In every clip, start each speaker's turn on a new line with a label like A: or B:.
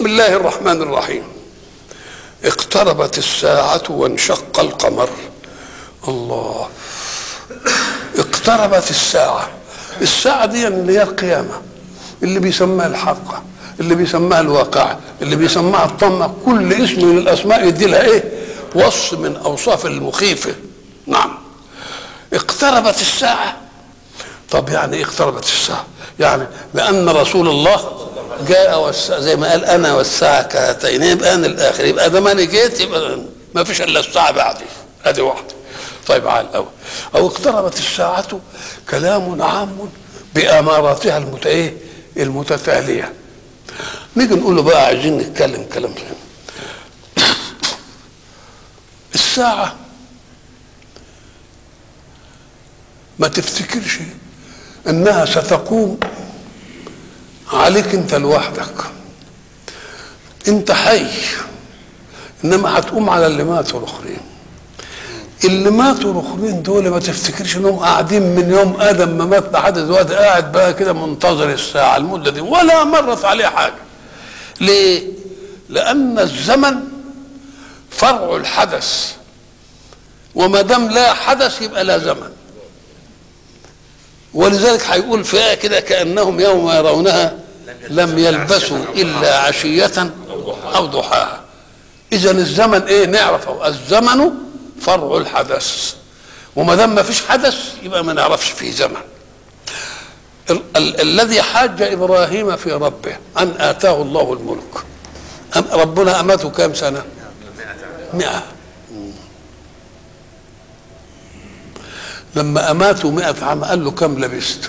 A: بسم الله الرحمن الرحيم اقتربت الساعة وانشق القمر الله اقتربت الساعة الساعة دي اللي هي القيامة اللي بيسماها الحق اللي بيسماها الواقع اللي بيسماها الطمة كل اسم من الأسماء يدي لها إيه وصف من أوصاف المخيفة نعم اقتربت الساعة طب يعني ايه اقتربت الساعة يعني لأن رسول الله جاء والساعة زي ما قال أنا والساعة كهاتين يبقى أنا الآخر يبقى ده ما أنا جيت يبقى ما فيش إلا الساعة بعدي هذه واحدة طيب على الأول أو اقتربت الساعة كلام عام بأماراتها المت إيه المتتالية نيجي نقول له بقى عايزين نتكلم كلام فهم الساعة ما تفتكرش انها ستقوم عليك انت لوحدك انت حي انما هتقوم على اللي ماتوا الاخرين اللي ماتوا الاخرين دول ما تفتكرش انهم قاعدين من يوم ادم ما مات لحد دلوقتي قاعد بقى كده منتظر الساعه المده دي ولا مرت عليه حاجه ليه لان الزمن فرع الحدث وما دام لا حدث يبقى لا زمن ولذلك هيقول في آية كده كأنهم يوم يرونها لم يلبسوا إلا عشية أو ضحاها إذا الزمن إيه نعرفه الزمن فرع الحدث وما دام ما فيش حدث يبقى ما نعرفش فيه زمن ال- ال- الذي حاج إبراهيم في ربه أن آتاه الله الملك أم ربنا أماته كام سنة مئة لما أماته مئة عام قال له كم لبست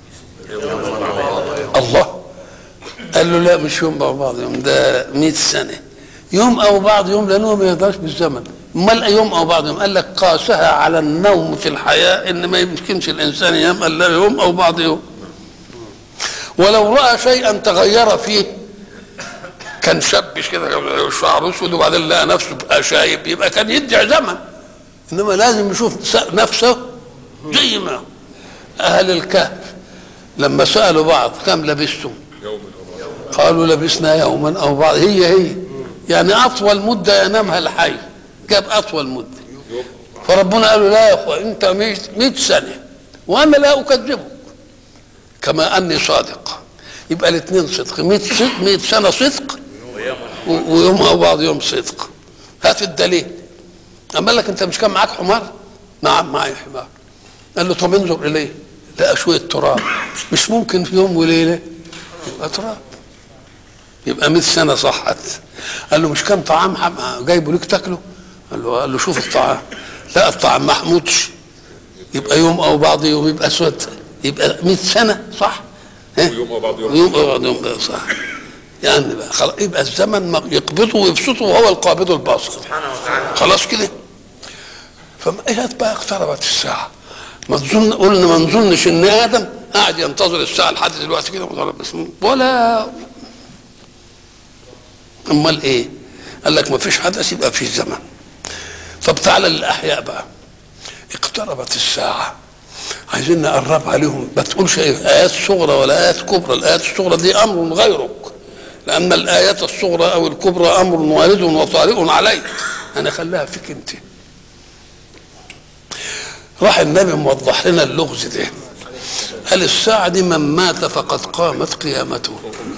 A: الله قال له لا مش يوم او بعض يوم ده 100 سنه يوم او بعض يوم لانه ما يقدرش بالزمن امال يوم او بعض يوم قال لك قاسها على النوم في الحياه ان ما يمكنش الانسان ينام الا يوم او بعض يوم ولو راى شيئا تغير فيه كان شبش كده شعره اسود وبعدين لقى نفسه بقى شايب يبقى كان يدعي زمن انما لازم يشوف نفسه زي ما هو. اهل الكهف لما سالوا بعض كم لبستم قالوا لبسنا يوما او بعض هي هي يعني اطول مده ينامها الحي جاب اطول مده فربنا قال له لا يا اخوان انت 100 سنه وانا لا اكذبك كما اني صادق يبقى الاثنين صدق 100 صدق 100 سنه صدق و- ويوم او بعض يوم صدق هات الدليل اما لك انت مش كان معاك حمار نعم معي حمار قال له طب انظر اليه لقى شويه تراب مش ممكن في يوم وليله يبقى تراب يبقى 100 سنه صحت قال له مش كان طعام حم- جايبه ليك تاكله قال له قال له شوف الطعام لا الطعام ما حمودش يبقى يوم او بعض يوم يبقى اسود يبقى 100 سنه صح ها؟
B: يوم أو بعض يوم.
A: يوم او بعض يوم صح يعني بقى خلاص يبقى الزمن ما- يقبضه ويبسطه وهو القابض الباسط خلاص كده فما ايه بقى اقتربت الساعه ما تظن قلنا ما نظنش ان ادم قاعد ينتظر الساعه لحد دلوقتي كده مضرب باسمه ولا امال ايه قال لك ما فيش حدث يبقى في زمن طب تعالى للاحياء بقى اقتربت الساعه عايزين نقربها لهم ما تقولش ايه ايات صغرى ولا ايات كبرى الايات الصغرى دي امر غيرك لان الايات الصغرى او الكبرى امر وارد وطارئ عليك انا خليها فيك انت راح النبي موضح لنا اللغز ده قال الساعة دي من مات فقد قامت قيامته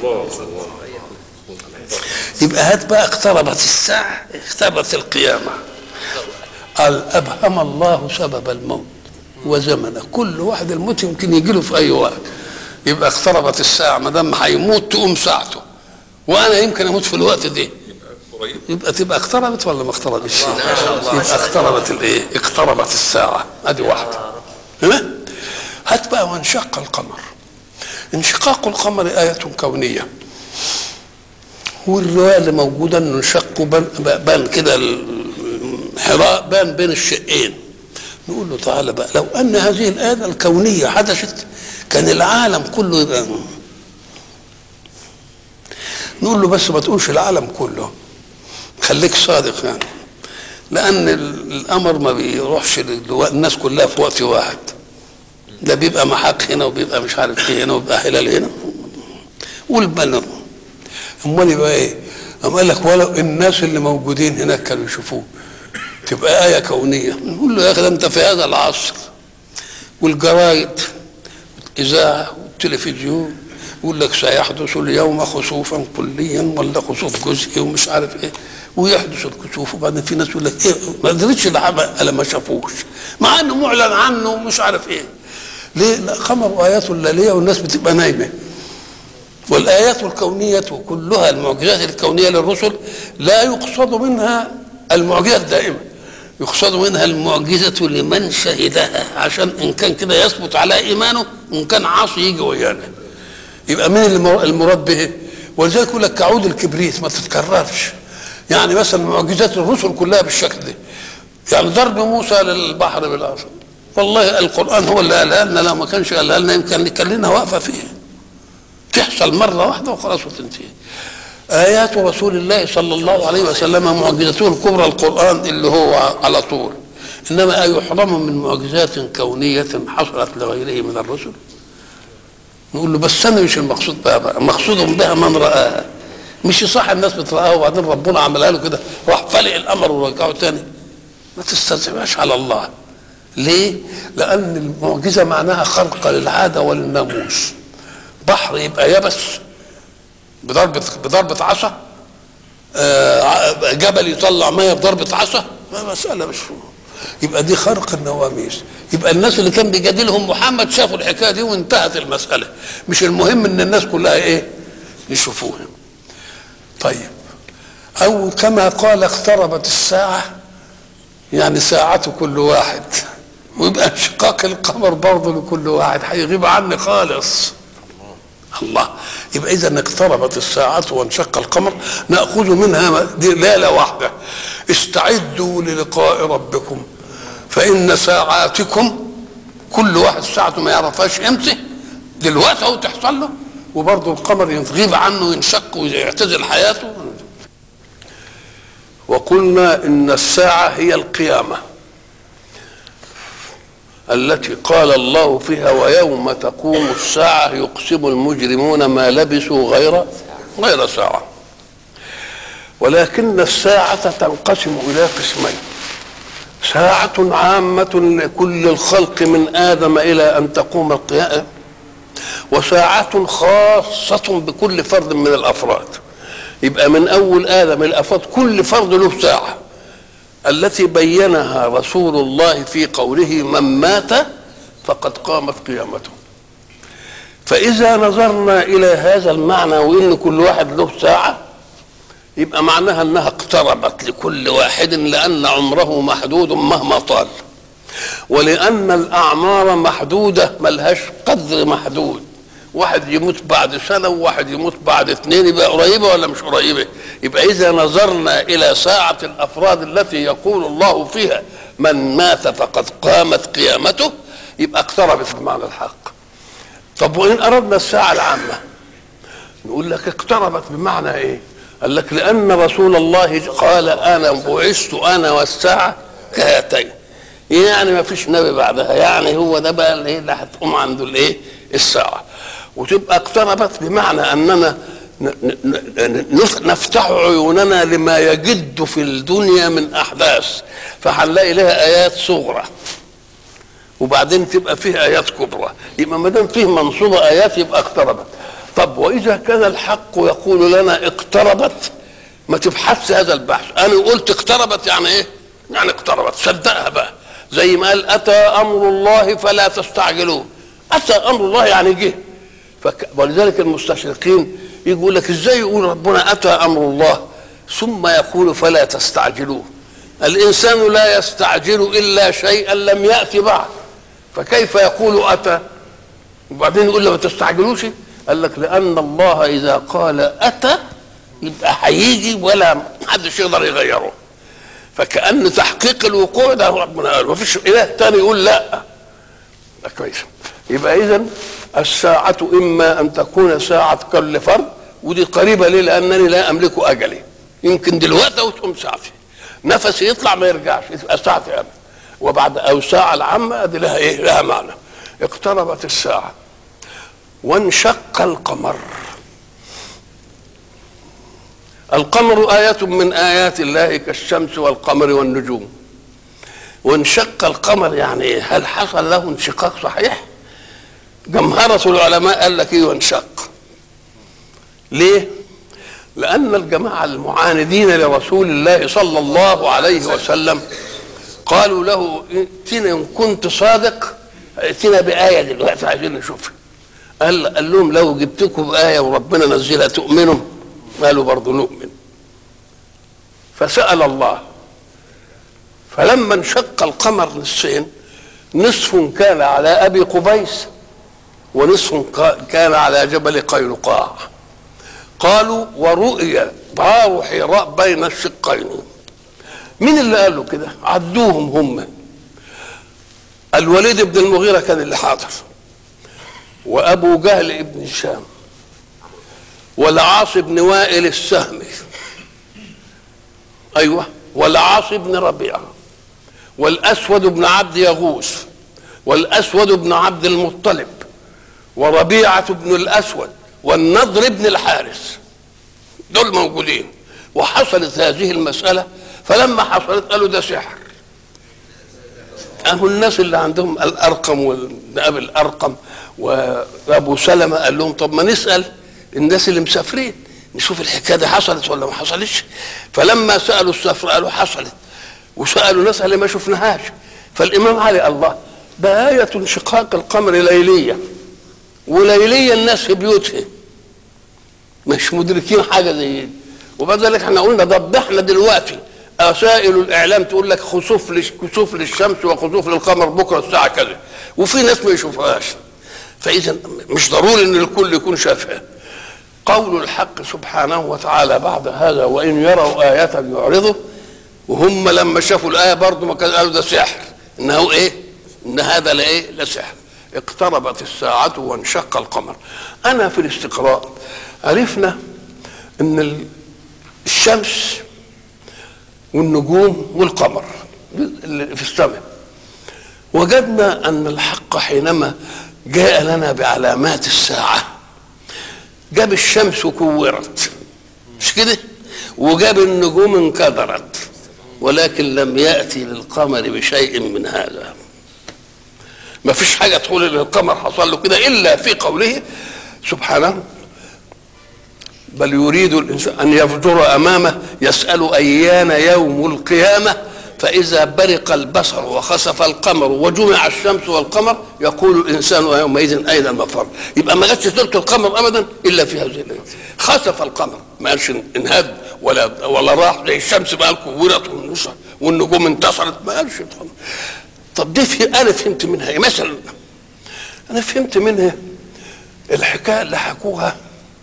A: يبقى هات بقى اقتربت الساعة اقتربت القيامة قال أبهم الله سبب الموت وزمنه كل واحد الموت يمكن يجي له في أي وقت يبقى اقتربت الساعة ما دام هيموت تقوم ساعته وأنا يمكن أموت في الوقت ده
B: قريب
A: يبقى تبقى اقتربت ولا ما اقتربتش؟ يبقى اقتربت الايه؟ اقتربت الساعة ادي واحدة ها؟ هات بقى وانشق القمر انشقاق القمر آية كونية والرواية اللي موجودة انه انشق بان, بان كده الحراء بان بين الشقين نقول له تعالى بقى لو ان هذه الآية الكونية حدثت كان العالم كله يبقى نقول له بس ما تقولش العالم كله خليك صادق يعني لان ال- الامر ما بيروحش للو- الناس كلها في وقت واحد ده بيبقى محاق هنا وبيبقى مش عارف ايه هنا وبيبقى هلال هنا والبلد امال يبقى ايه أم قال لك ولو الناس اللي موجودين هناك كانوا يشوفوه تبقى آية كونية نقول له يا أخي ده أنت في هذا العصر والجرايد والإذاعة والتلفزيون يقول لك سيحدث اليوم خسوفا كليا ولا خسوف جزئي ومش عارف ايه ويحدث الكسوف وبعدين في ناس يقول لك ايه ما قدرتش العبء الا ما شافوش مع انه معلن عنه ومش عارف ايه ليه؟ لا قمر ايات الليليه والناس بتبقى نايمه والايات الكونيه كلها المعجزات الكونيه للرسل لا يقصد منها المعجزه الدائمه يقصد منها المعجزه لمن شهدها عشان ان كان كده يثبت على ايمانه وان كان عاصي يجي ويانا يبقى مين المر- المراد به ولذلك يقول لك كعود الكبريت ما تتكررش يعني مثلا معجزات الرسل كلها بالشكل ده يعني ضرب موسى للبحر بالعصا والله القران هو اللي قالها لنا لو ما كانش قالها لنا يمكن كان لنا واقفه فيها تحصل مره واحده وخلاص وتنتهي ايات رسول الله صلى الله عليه وسلم معجزته الكبرى القران اللي هو على طول انما ايحرم من معجزات كونيه حصلت لغيره من الرسل نقول له بس انا مش المقصود بها بقى مقصود بها من رآها مش صح الناس بترآها وبعدين ربنا عملها له كده راح فلق الامر ورجعه تاني ما تستلزمهاش على الله ليه؟ لأن المعجزة معناها خرق للعادة وللناموس بحر يبقى يبس بضربة بضربة عصا آه، جبل يطلع مية بضربة عصا ما مسألة مش يبقى دي خرق النواميس يبقى الناس اللي كان بيجادلهم محمد شافوا الحكايه دي وانتهت المساله مش المهم ان الناس كلها ايه يشوفوها طيب او كما قال اقتربت الساعه يعني ساعة كل واحد ويبقى انشقاق القمر برضه لكل واحد هيغيب عني خالص الله يبقى اذا اقتربت الساعة وانشق القمر ناخذ منها دي ليله واحده استعدوا للقاء ربكم فان ساعاتكم كل واحد ساعته ما يعرفهاش امتى دلوقتي اهو تحصل له وبرضه القمر يغيب عنه وينشق ويعتزل حياته وقلنا ان الساعه هي القيامه التي قال الله فيها ويوم تقوم الساعه يقسم المجرمون ما لبثوا غير غير ساعه ولكن الساعه تنقسم الى قسمين ساعه عامه لكل الخلق من ادم الى ان تقوم القيامه وساعه خاصه بكل فرد من الافراد يبقى من اول ادم الافراد كل فرد له ساعه التي بينها رسول الله في قوله من مات فقد قامت قيامته فاذا نظرنا الى هذا المعنى وان كل واحد له ساعه يبقى معناها انها اقتربت لكل واحد لان عمره محدود مهما طال ولان الاعمار محدوده ملهاش قدر محدود واحد يموت بعد سنه وواحد يموت بعد اثنين يبقى قريبه ولا مش قريبه يبقى اذا نظرنا الى ساعه الافراد التي يقول الله فيها من مات فقد قامت قيامته يبقى اقتربت بمعنى الحق طب وان اردنا الساعه العامه نقول لك اقتربت بمعنى ايه قال لك لان رسول الله قال انا بعثت انا والساعه كهاتين يعني ما فيش نبي بعدها يعني هو ده بقى اللي اللي هتقوم عنده الايه الساعه وتبقى اقتربت بمعنى اننا ن- ن- ن- نفتح عيوننا لما يجد في الدنيا من احداث فهنلاقي لها ايات صغرى وبعدين تبقى فيه ايات كبرى يبقى ما دام فيه منصوبه ايات يبقى اقتربت طب واذا كان الحق يقول لنا اقتربت ما تبحثش هذا البحث انا قلت اقتربت يعني ايه يعني اقتربت صدقها بقى زي ما قال اتى امر الله فلا تستعجلوه اتى امر الله يعني جه فك... ولذلك المستشرقين يقول لك ازاي يقول ربنا اتى امر الله ثم يقول فلا تستعجلوه الانسان لا يستعجل الا شيئا لم ياتي بعد فكيف يقول اتى وبعدين يقول له ما تستعجلوش قال لك لان الله اذا قال اتى يبقى هيجي ولا محدش يقدر يغيره فكأن تحقيق الوقوع ده ربنا قال مفيش إله تاني يقول لا ده كويس يبقى إذا الساعة إما أن تكون ساعة كل فرد ودي قريبة ليه لأنني لا أملك أجلي يمكن دلوقتي أو تقوم ساعتي نفسي يطلع ما يرجعش تبقى ساعتي أنا وبعد أو ساعة العامة دي لها إيه لها معنى اقتربت الساعة وانشق القمر القمر آية من آيات الله كالشمس والقمر والنجوم وانشق القمر يعني إيه؟ هل حصل له انشقاق صحيح جمهرة العلماء قال لك ايه وانشق ليه لأن الجماعة المعاندين لرسول الله صلى الله عليه وسلم قالوا له ائتنا إن كنت صادق ائتنا بآية دلوقتي عايزين نشوفها قال, قال لهم لو جبتكم بآية وربنا نزلها تؤمنوا قالوا برضه نؤمن فسأل الله فلما انشق القمر نصفين نصف كان على أبي قبيس ونصف كان على جبل قينقاع قالوا ورؤي غار حراء بين الشقين مين اللي قال له كده عدوهم هم الوليد بن المغيرة كان اللي حاضر وأبو جهل ابن هشام والعاص بن وائل السهمي أيوة والعاص بن ربيعة والأسود بن عبد يغوث والأسود بن عبد المطلب وربيعة بن الأسود والنضر بن الحارث دول موجودين وحصلت هذه المسألة فلما حصلت قالوا ده سحر أهو الناس اللي عندهم الأرقم والنائب الأرقم وأبو سلمة قال لهم طب ما نسأل الناس اللي مسافرين نشوف الحكاية دي حصلت ولا ما حصلتش فلما سألوا السفر قالوا حصلت وسألوا ناس اللي ما شفناهاش فالإمام علي الله ده آية انشقاق القمر ليلية وليلية الناس في بيوتهم مش مدركين حاجة زي دي وبعد ذلك احنا قلنا ضبحنا دلوقتي وسائل الاعلام تقول لك خسوف لش كسوف للشمس وخسوف للقمر بكره الساعه كذا وفي ناس ما يشوفهاش فاذا مش ضروري ان الكل يكون شافها قول الحق سبحانه وتعالى بعد هذا وان يروا آية يعرضوا وهم لما شافوا الآية برضه ما كانوا قالوا ده سحر إنه إيه؟ إن هذا لإيه؟ لسحر اقتربت الساعة وانشق القمر أنا في الاستقراء عرفنا إن الشمس والنجوم والقمر اللي في السماء وجدنا أن الحق حينما جاء لنا بعلامات الساعة جاب الشمس كورت مش كده وجاب النجوم انكدرت ولكن لم يأتي للقمر بشيء من هذا ما فيش حاجة تقول ان القمر حصل له كده إلا في قوله سبحانه بل يريد الإنسان أن يفجر أمامه يسأل أيان يوم القيامة فإذا برق البصر وخسف القمر وجمع الشمس والقمر يقول الإنسان يومئذ أين المفر يبقى ما جاتش سيرة القمر أبدا إلا في هذه الليلة خسف القمر ما قالش انهد ولا ولا راح زي الشمس بقى كورت والنجوم انتصرت ما قالش القمر طب دي في أنا فهمت منها إيه مثلا أنا فهمت منها الحكاية اللي حكوها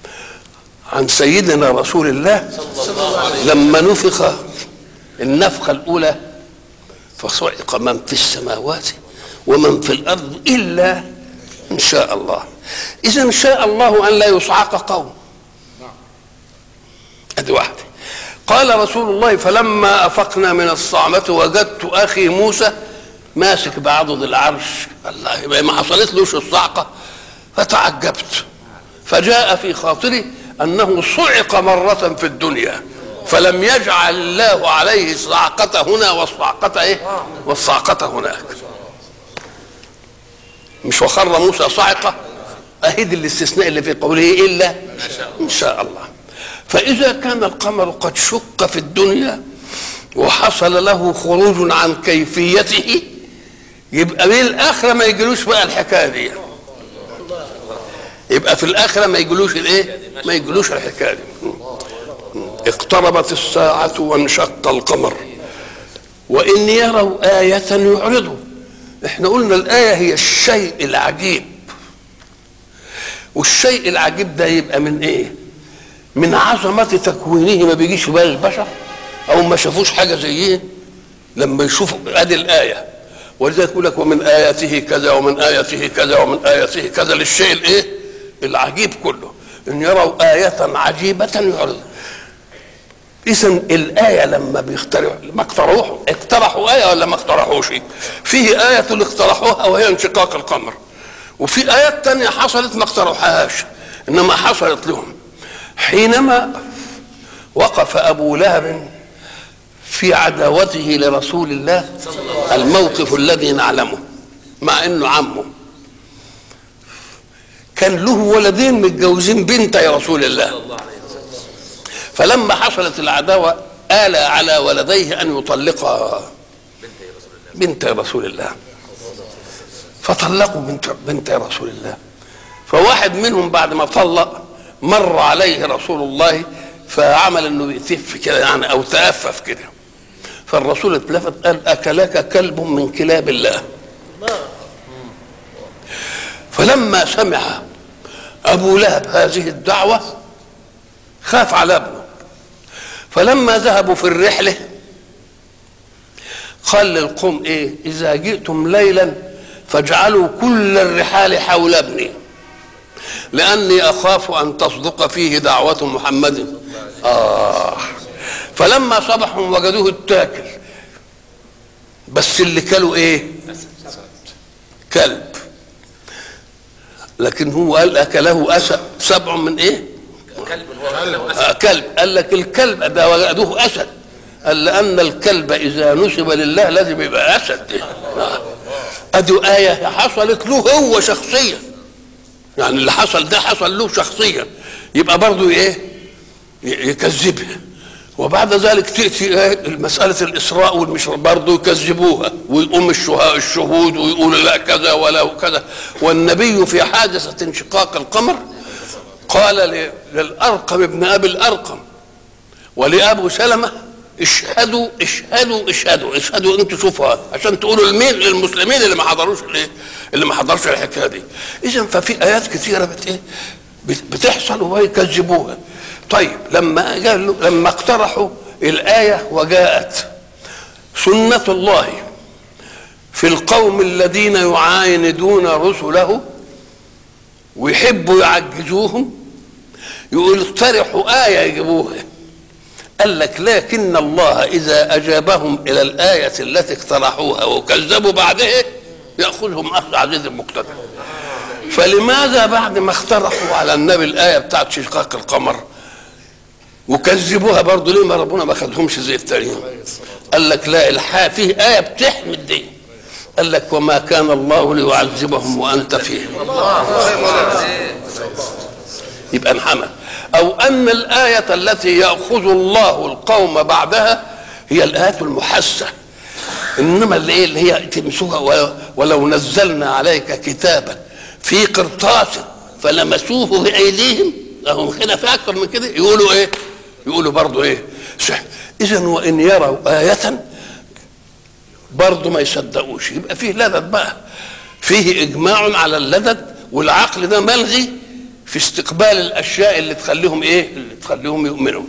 A: عن سيدنا رسول الله لما نفخ النفخة الأولى فصعق من في السماوات ومن في الأرض إلا إن شاء الله إذا إن شاء الله أن لا يصعق قوم أدي واحدة قال رسول الله فلما أفقنا من الصعمة وجدت أخي موسى ماسك بعضد العرش الله ما حصلت لوش الصعقة فتعجبت فجاء في خاطري أنه صعق مرة في الدنيا فلم يجعل الله عليه الصعقة هنا والصعقة ايه والصعقة هناك مش وخر موسى صعقة أهد الاستثناء اللي في قوله إلا إن شاء الله فإذا كان القمر قد شق في الدنيا وحصل له خروج عن كيفيته يبقى بالآخرة ما يجلوش بقى الحكاية دي يبقى في الآخرة ما يجلوش الإيه؟ ما يجلوش الحكاية دي اقتربت الساعة وانشق القمر وإن يروا آية يعرضوا احنا قلنا الآية هي الشيء العجيب والشيء العجيب ده يبقى من ايه من عظمة تكوينه ما بيجيش في بال البشر او ما شافوش حاجة زيه لما يشوفوا ادي الآية ولذلك يقول لك ومن آياته كذا ومن آياته كذا ومن آياته كذا للشيء الايه العجيب كله ان يروا آية عجيبة يعرضوا اذا الايه لما بيخترعوا ما اقترحوا اقترحوا ايه ولا ما اقترحوش فيه ايه اقترحوها وهي انشقاق القمر وفي ايات تانية حصلت ما اقترحوهاش انما حصلت لهم حينما وقف ابو لهب في عداوته لرسول الله الموقف الذي نعلمه مع انه عمه كان له ولدين متجوزين بنت يا رسول الله فلما حصلت العداوه آل على ولديه أن يطلق بنت رسول الله فطلقوا بنت بنت رسول الله فواحد منهم بعد ما طلق مر عليه رسول الله فعمل انه يتف كده يعني او تأفف كده فالرسول اتلفت قال اكلك كلب من كلاب الله فلما سمع ابو لهب هذه الدعوه خاف على ابنه فلما ذهبوا في الرحله قال للقوم ايه اذا جئتم ليلا فاجعلوا كل الرحال حول ابني لاني اخاف ان تصدق فيه دعوه محمد اه فلما صبحوا وجدوه التاكل بس اللي كلوا ايه كلب لكن هو قال اكله اسد سبع من ايه
B: كلب هو
A: آه كلب قال لك الكلب ده وجدوه اسد قال لان الكلب اذا نسب لله لازم يبقى اسد آه. ادي ايه حصلت له هو شخصيا يعني اللي حصل ده حصل له شخصيا يبقى برضه ايه يكذبها وبعد ذلك تاتي ايه مساله الاسراء والمشراء برضه يكذبوها ويقوم الشهاء الشهود ويقولوا لا كذا ولا كذا والنبي في حادثه انشقاق القمر قال للارقم ابن ابي الارقم ولابو سلمه اشهدوا اشهدوا اشهدوا اشهدوا انتوا شوفوا عشان تقولوا لمين للمسلمين اللي ما حضروش الايه اللي ما حضروش الحكايه دي اذا ففي ايات كثيره بت ايه بتحصل ويكذبوها طيب لما قالوا لما اقترحوا الايه وجاءت سنه الله في القوم الذين يعاندون رسله ويحبوا يعجزوهم يقول اقترحوا آية يجيبوها قال لك لكن الله إذا أجابهم إلى الآية التي اقترحوها وكذبوا بعدها يأخذهم أخذ عزيز المقتدر فلماذا بعد ما اقترحوا على النبي الآية بتاعت شقاق القمر وكذبوها برضه ليه ما ربنا ما خدهمش زي التانيين قال لك لا الحا فيه آية بتحمد دي قال لك وما كان الله ليعذبهم وانت فيهم يبقى انحمى او ان الايه التي ياخذ الله القوم بعدها هي الايه المحسه انما اللي ايه اللي هي تمسوها ولو نزلنا عليك كتابا في قرطاس فلمسوه بايديهم لهم هنا في اكثر من كده يقولوا ايه يقولوا برضه ايه اذا وان يروا ايه برضه ما يصدقوش يبقى فيه لدد بقى فيه اجماع على اللدد والعقل ده ملغي في استقبال الاشياء اللي تخليهم ايه اللي تخليهم يؤمنوا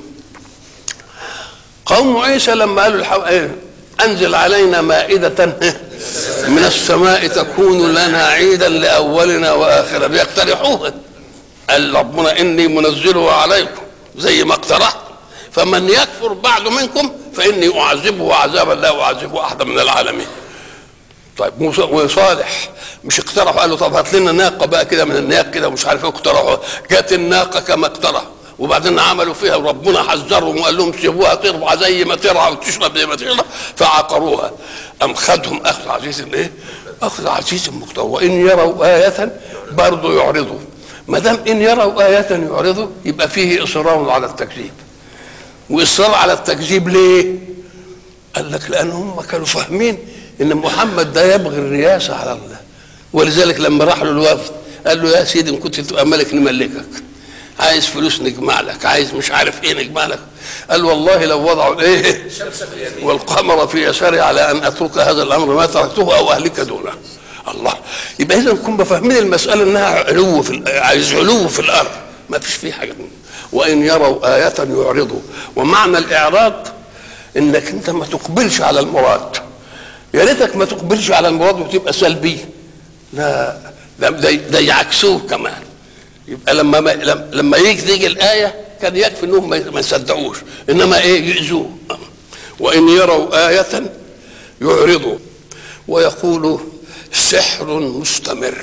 A: قوم عيسى لما قالوا الحو... إيه؟ انزل علينا مائدة من السماء تكون لنا عيدا لاولنا واخرنا بيقترحوها قال ربنا اني منزله عليكم زي ما اقترحت فمن يكفر بعد منكم فاني اعذبه عذابا لا اعذبه احدا من العالمين طيب موسى وصالح مش اقترحوا قالوا طب هات لنا ناقه بقى كده من الناق كده ومش عارف ايه اقترحوا جت الناقه كما اقترحوا وبعدين عملوا فيها وربنا حذرهم وقال لهم سيبوها تربع زي ما ترعى وتشرب زي ما تشرب فعقروها ام خدهم اخذ عزيز ايه؟ اخذ عزيز مقتدر وان يروا ايه برضه يعرضوا ما دام ان يروا ايه يعرضوا يبقى فيه اصرار على التكذيب واصرار على التكذيب ليه؟ قال لك لان هم كانوا فاهمين ان محمد ده يبغي الرياسه على الله ولذلك لما راح له الوفد قال له يا سيدي ان كنت تبقى ملك نملكك عايز فلوس نجمع لك عايز مش عارف ايه نجمع لك قال والله لو وضعوا ايه والقمر في يساري على ان اترك هذا الامر ما تركته او اهلك دونه الله يبقى اذا كنا فاهمين المساله انها علو في عايز علو في الارض ما فيش فيه حاجه منه وان يروا ايه يعرضوا ومعنى الاعراض انك انت ما تقبلش على المراد يا ريتك ما تقبلش على المراد وتبقى سلبي لا ده ده يعكسوه كمان يبقى لما ما لما يجي تيجي الايه كان يكفي انهم ما يصدقوش انما ايه يؤذوه وان يروا ايه يعرضوا ويقولوا سحر مستمر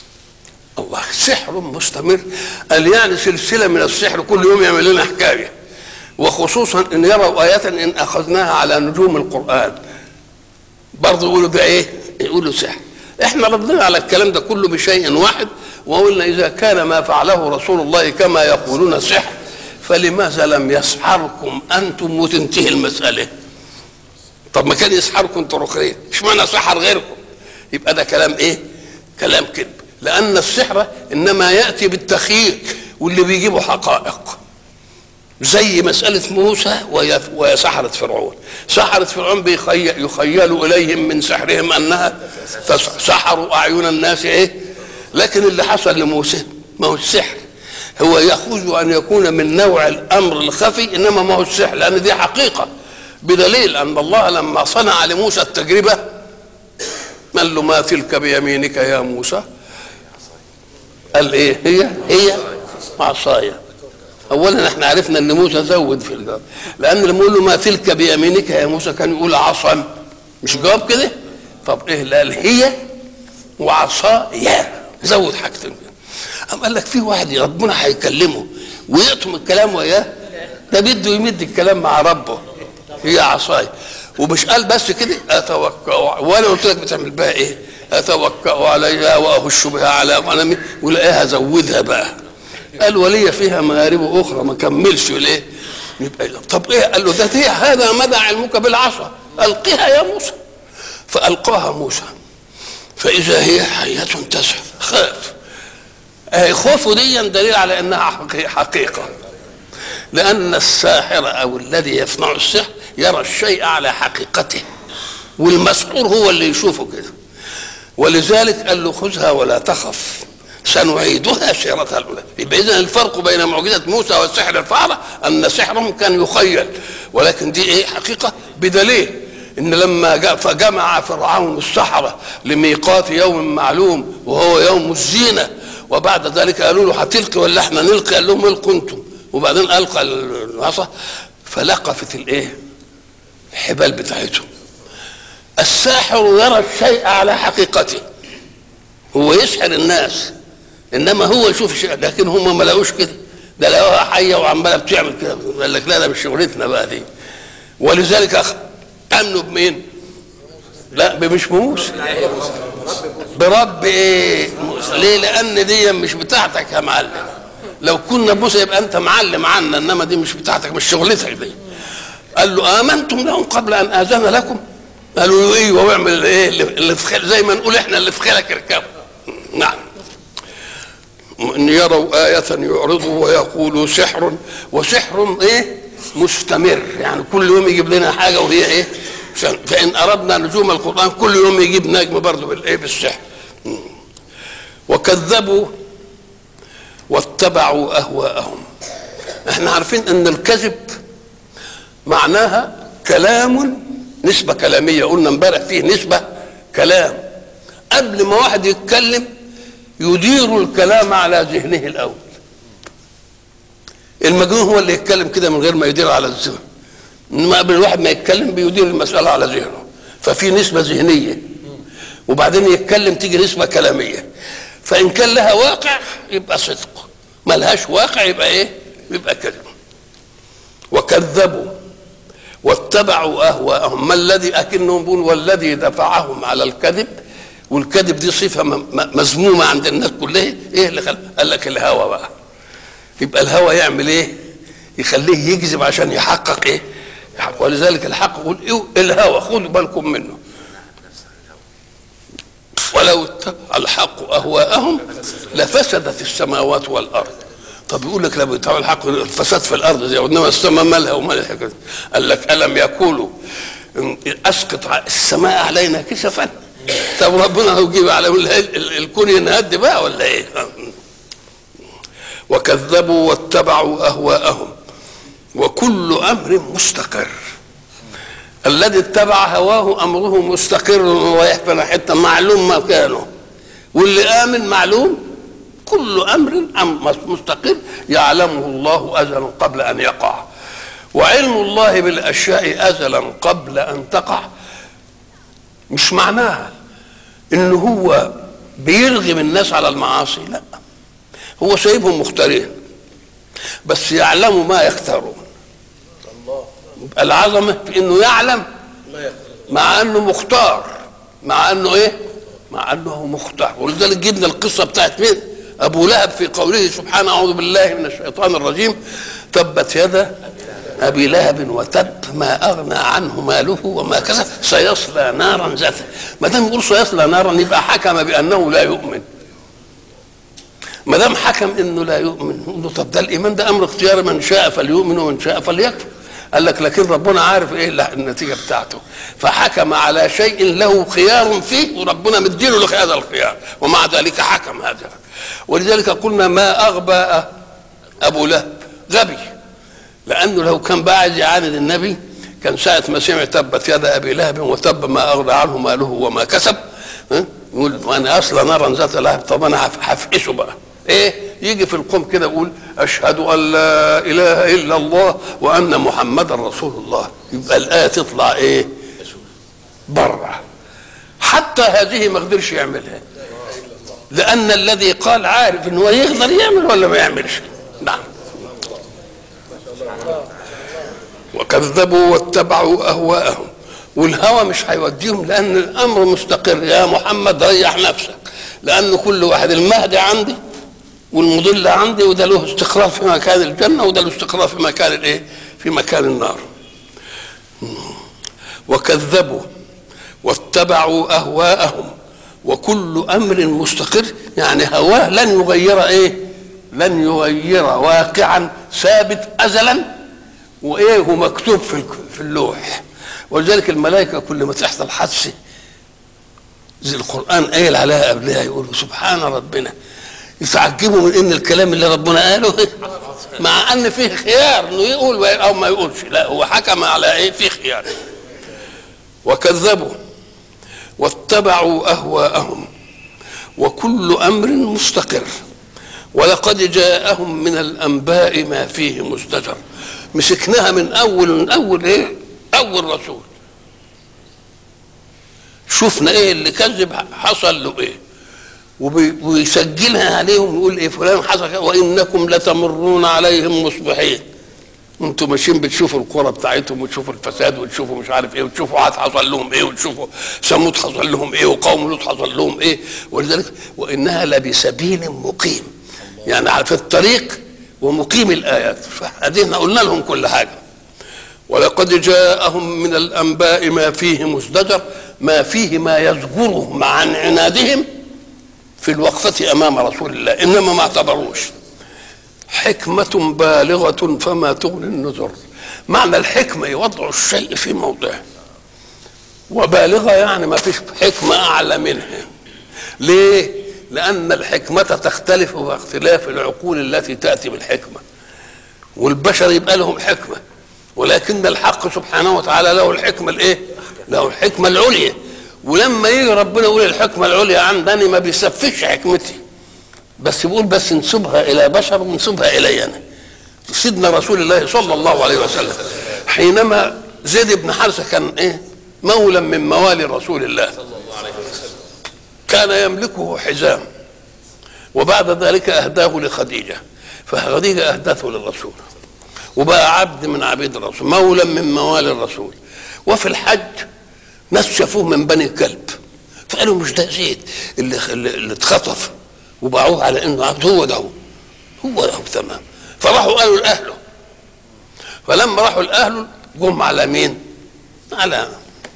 A: الله سحر مستمر قال يعني سلسله من السحر كل يوم يعمل لنا حكايه وخصوصا ان يروا آية ان اخذناها على نجوم القرآن برضه يقولوا ده ايه يقولوا سحر احنا ردنا على الكلام ده كله بشيء واحد وقلنا اذا كان ما فعله رسول الله كما يقولون سحر فلماذا لم يسحركم انتم وتنتهي المساله طب ما كان يسحركم انتوا رخرين اشمعنى سحر غيركم يبقى ده كلام ايه كلام كذب لان السحر انما ياتي بالتخييل واللي بيجيبوا حقائق زي مسألة موسى وهي وهي سحرة فرعون سحرة فرعون بيخيل يخيل إليهم من سحرهم أنها تسحر سحروا أعين الناس إيه لكن اللي حصل لموسى ما هو السحر هو يخوج أن يكون من نوع الأمر الخفي إنما ما هو السحر لأن دي حقيقة بدليل أن الله لما صنع لموسى التجربة قال له ما تلك بيمينك يا موسى قال ايه هي هي عصايه اولا احنا عرفنا ان موسى زود في الجواب لان لما يقول له ما تلك بيمينك يا موسى كان يقول عصا مش جواب كده طب ايه لا هي وعصايا زود حاجتين كده قام قال لك في واحد ربنا هيكلمه ويقطم الكلام وياه ده بده يمد الكلام مع ربه هي عصاي ومش قال بس كده اتوكا وانا قلت لك بتعمل بها ايه اتوكا عليها واهش بها على غنمي ولاقيها زودها بقى قال ولي فيها مآرب اخرى ما كملش ليه يبقى طب ايه قال له ده هي هذا مدى علمك بالعصا القها يا موسى فالقاها موسى فاذا هي حيه تسعى خاف اهي خوفه دي دليل على انها حقيقه لان الساحر او الذي يصنع السحر يرى الشيء على حقيقته والمسحور هو اللي يشوفه كده ولذلك قال له خذها ولا تخف سنعيدها سيرتها الاولى يبقى اذا الفرق بين معجزه موسى والسحر الفاره ان سحرهم كان يخيل ولكن دي ايه حقيقه بدليل ان لما جاء فجمع فرعون السحره لميقات يوم معلوم وهو يوم الزينه وبعد ذلك قالوا له هتلقي ولا احنا نلقي قال لهم القوا انتم وبعدين القى العصا فلقفت الايه الحبال بتاعتهم الساحر يرى الشيء على حقيقته هو يسحر الناس انما هو يشوف شيء لكن هم ما لقوش كده ده لقوها حيه وعماله بتعمل كده قال لك لا ده مش شغلتنا بقى دي ولذلك أخ... امنوا بمين؟ لا مش بموسى برب ايه؟ ليه؟ لان دي مش بتاعتك يا معلم لو كنا موسى يبقى انت معلم عنا انما دي مش بتاعتك مش شغلتك دي قال له امنتم لهم قبل ان اذن لكم قالوا له ايوه واعمل ايه اللي في خير زي ما نقول احنا اللي في خيرك اركبوا نعم ان يروا آية يعرضوا ويقولوا سحر وسحر ايه مستمر يعني كل يوم يجيب لنا حاجة وهي ايه فإن أردنا نجوم القرآن كل يوم يجيب نجم برضه بالايه بالسحر وكذبوا واتبعوا أهواءهم احنا عارفين ان الكذب معناها كلام نسبة كلامية قلنا امبارح فيه نسبة كلام قبل ما واحد يتكلم يدير الكلام على ذهنه الأول المجنون هو اللي يتكلم كده من غير ما يدير على الذهن انما قبل الواحد ما يتكلم بيدير المسألة على ذهنه ففي نسبة ذهنية وبعدين يتكلم تيجي نسبة كلامية فإن كان لها واقع يبقى صدق ما لهاش واقع يبقى ايه يبقى كذب وكذبوا واتبعوا اهواءهم ما الذي اكنهم بيقول والذي دفعهم على الكذب والكذب دي صفه مذمومه عند الناس كلها ايه اللي خل... قال لك الهوى بقى يبقى الهوى يعمل ايه يخليه يكذب عشان يحقق ايه يحقق ولذلك الحق يقول إيه الهوى خدوا بالكم منه ولو اتبع الحق اهواءهم لفسدت السماوات والارض طب يقول لك لما يتبع الحق الفساد في الارض زي انما السماء مالها ومال الحكايه قال لك الم يقولوا اسقط السماء علينا كسفا طب ربنا هيجيب على الكون ينهد بقى ولا ايه وكذبوا واتبعوا اهواءهم وكل امر مستقر الذي اتبع هواه امره مستقر ورايح في حته معلوم مكانه واللي امن معلوم كل امر مستقر يعلمه الله ازلا قبل ان يقع وعلم الله بالاشياء ازلا قبل ان تقع مش معناها ان هو بيرغم الناس على المعاصي لا هو سايبهم مختارين بس يعلموا ما يختارون يبقى العظمه في انه يعلم مع انه مختار مع انه ايه مع انه مختار ولذلك جبنا القصه بتاعت مين ابو لهب في قوله سبحانه اعوذ بالله من الشيطان الرجيم تبت يدا ابي لهب وتب ما اغنى عنه ماله وما كسب سيصلى نارا ذات ما دام يقول سيصلى نارا يبقى حكم بانه لا يؤمن ما دام حكم انه لا يؤمن نقول له طب ده الايمان ده امر اختياري من شاء فليؤمن ومن شاء فليكفر قال لك لكن ربنا عارف ايه النتيجه بتاعته فحكم على شيء له خيار فيه وربنا مديله له هذا الخيار ومع ذلك حكم هذا ولذلك قلنا ما اغبى ابو لهب غبي لانه لو كان بقى عايز يعاند النبي كان ساعة ما سمع تبت يد ابي لهب وتب ما اغنى عنه ماله وما كسب ها؟ يقول وانا اصلا نارا ذات لهب طب انا هفقسه بقى ايه يجي في القوم كده يقول اشهد ان لا اله الا الله وان محمدا رسول الله يبقى الايه تطلع ايه بره حتى هذه ما قدرش يعملها لان الذي قال عارف ان هو يقدر يعمل ولا ما يعملش نعم وكذبوا واتبعوا اهواءهم والهوى مش هيوديهم لان الامر مستقر يا محمد ريح نفسك لان كل واحد المهدي عندي والمضل عندي وده له استقرار في مكان الجنه وده له استقرار في مكان الايه؟ في مكان النار. وكذبوا واتبعوا اهواءهم وكل امر مستقر يعني هواه لن يغير ايه؟ لن يغير واقعا ثابت ازلا وايه ومكتوب في في اللوح ولذلك الملائكه كل ما تحصل حادثه زي القران قايل عليها قبلها يقولوا سبحان ربنا يتعجبوا من ان الكلام اللي ربنا قاله مع ان فيه خيار انه يقول او ما يقولش لا هو حكم على ايه في خيار وكذبوا واتبعوا اهواءهم وكل امر مستقر ولقد جاءهم من الانباء ما فيه مزدجر مسكناها من اول من اول ايه اول رسول شفنا ايه اللي كذب حصل له ايه ويسجلها عليهم يقول ايه فلان حصل وانكم لتمرون عليهم مصبحين انتوا ماشيين بتشوفوا القرى بتاعتهم وتشوفوا الفساد وتشوفوا مش عارف ايه وتشوفوا عاد حصل لهم ايه وتشوفوا ثمود حصل لهم ايه وقوم لوط حصل لهم ايه ولذلك وانها لبسبيل مقيم يعني في الطريق ومقيم الايات فادينا قلنا لهم كل حاجه ولقد جاءهم من الانباء ما فيه مزدجر ما فيه ما يزجرهم عن عنادهم في الوقفة أمام رسول الله إنما ما اعتبروش حكمة بالغة فما تغني النذر معنى الحكمة يوضع الشيء في موضعه وبالغة يعني ما فيش حكمة أعلى منها ليه؟ لأن الحكمة تختلف باختلاف العقول التي تأتي بالحكمة والبشر يبقى لهم حكمة ولكن الحق سبحانه وتعالى له الحكمة الإيه؟ له الحكمة العليا ولما يجي ربنا يقول الحكمة العليا عندني ما بيسفكش حكمتي بس بيقول بس نسبها إلى بشر ونسبها إلي أنا سيدنا رسول الله صلى الله عليه وسلم حينما زيد بن حارثة كان إيه مولا من موالي رسول الله كان يملكه حزام وبعد ذلك أهداه لخديجة فخديجة أهدته للرسول وبقى عبد من عبيد الرسول مولا من موالي الرسول وفي الحج ناس شافوه من بني كلب فقالوا مش ده زيد اللي اللي اتخطف وباعوه على انه عبد هو ده هو هو ده تمام فراحوا قالوا لاهله فلما راحوا لاهله جم على مين؟ على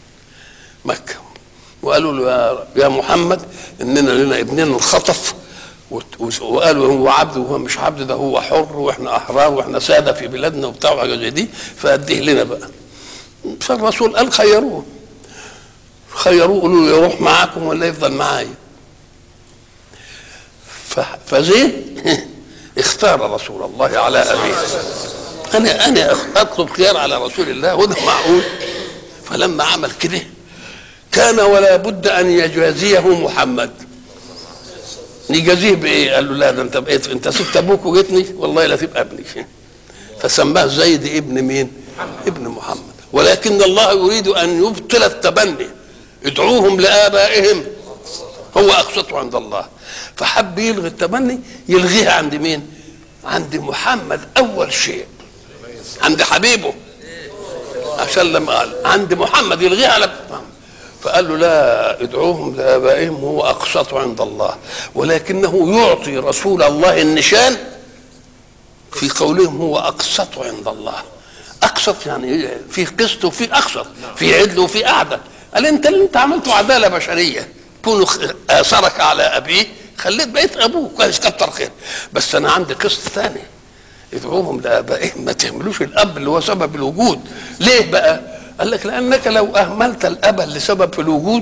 A: مكه وقالوا له يا, يا محمد اننا لنا ابننا انخطف وقالوا هو عبد وهو مش عبد ده هو حر واحنا احرار واحنا ساده في بلادنا وبتاع وحاجه زي دي فاديه لنا بقى فالرسول قال خيروه خيروه قالوا له يروح معاكم ولا يفضل معايا فزيد اختار رسول الله على ابيه انا انا اطلب خيار على رسول الله وده معقول فلما عمل كده كان ولا بد ان يجازيه محمد نجازيه بايه؟ قال له لا ده انت بقيت انت سبت ابوك وجيتني والله لا تبقى ابني فسماه زيد ابن مين؟ ابن محمد ولكن الله يريد ان يبطل التبني ادعوهم لابائهم هو اقسط عند الله فحب يلغي التبني يلغيها عند مين؟ عند محمد اول شيء عند حبيبه عشان لما قال عند محمد يلغيها على فقال له لا ادعوهم لابائهم هو اقسط عند الله ولكنه يعطي رسول الله النشان في قولهم هو اقسط عند الله اقسط يعني في قسط وفي اقسط في عدل وفي اعدل قال انت اللي انت عملته عداله بشريه كونه اثرك على ابيه خليت بقيت ابوه كويس كتر خير بس انا عندي قسط ثاني ادعوهم لابائهم ما تهملوش الاب اللي هو سبب الوجود ليه بقى قال لك لانك لو اهملت الاب اللي سبب في الوجود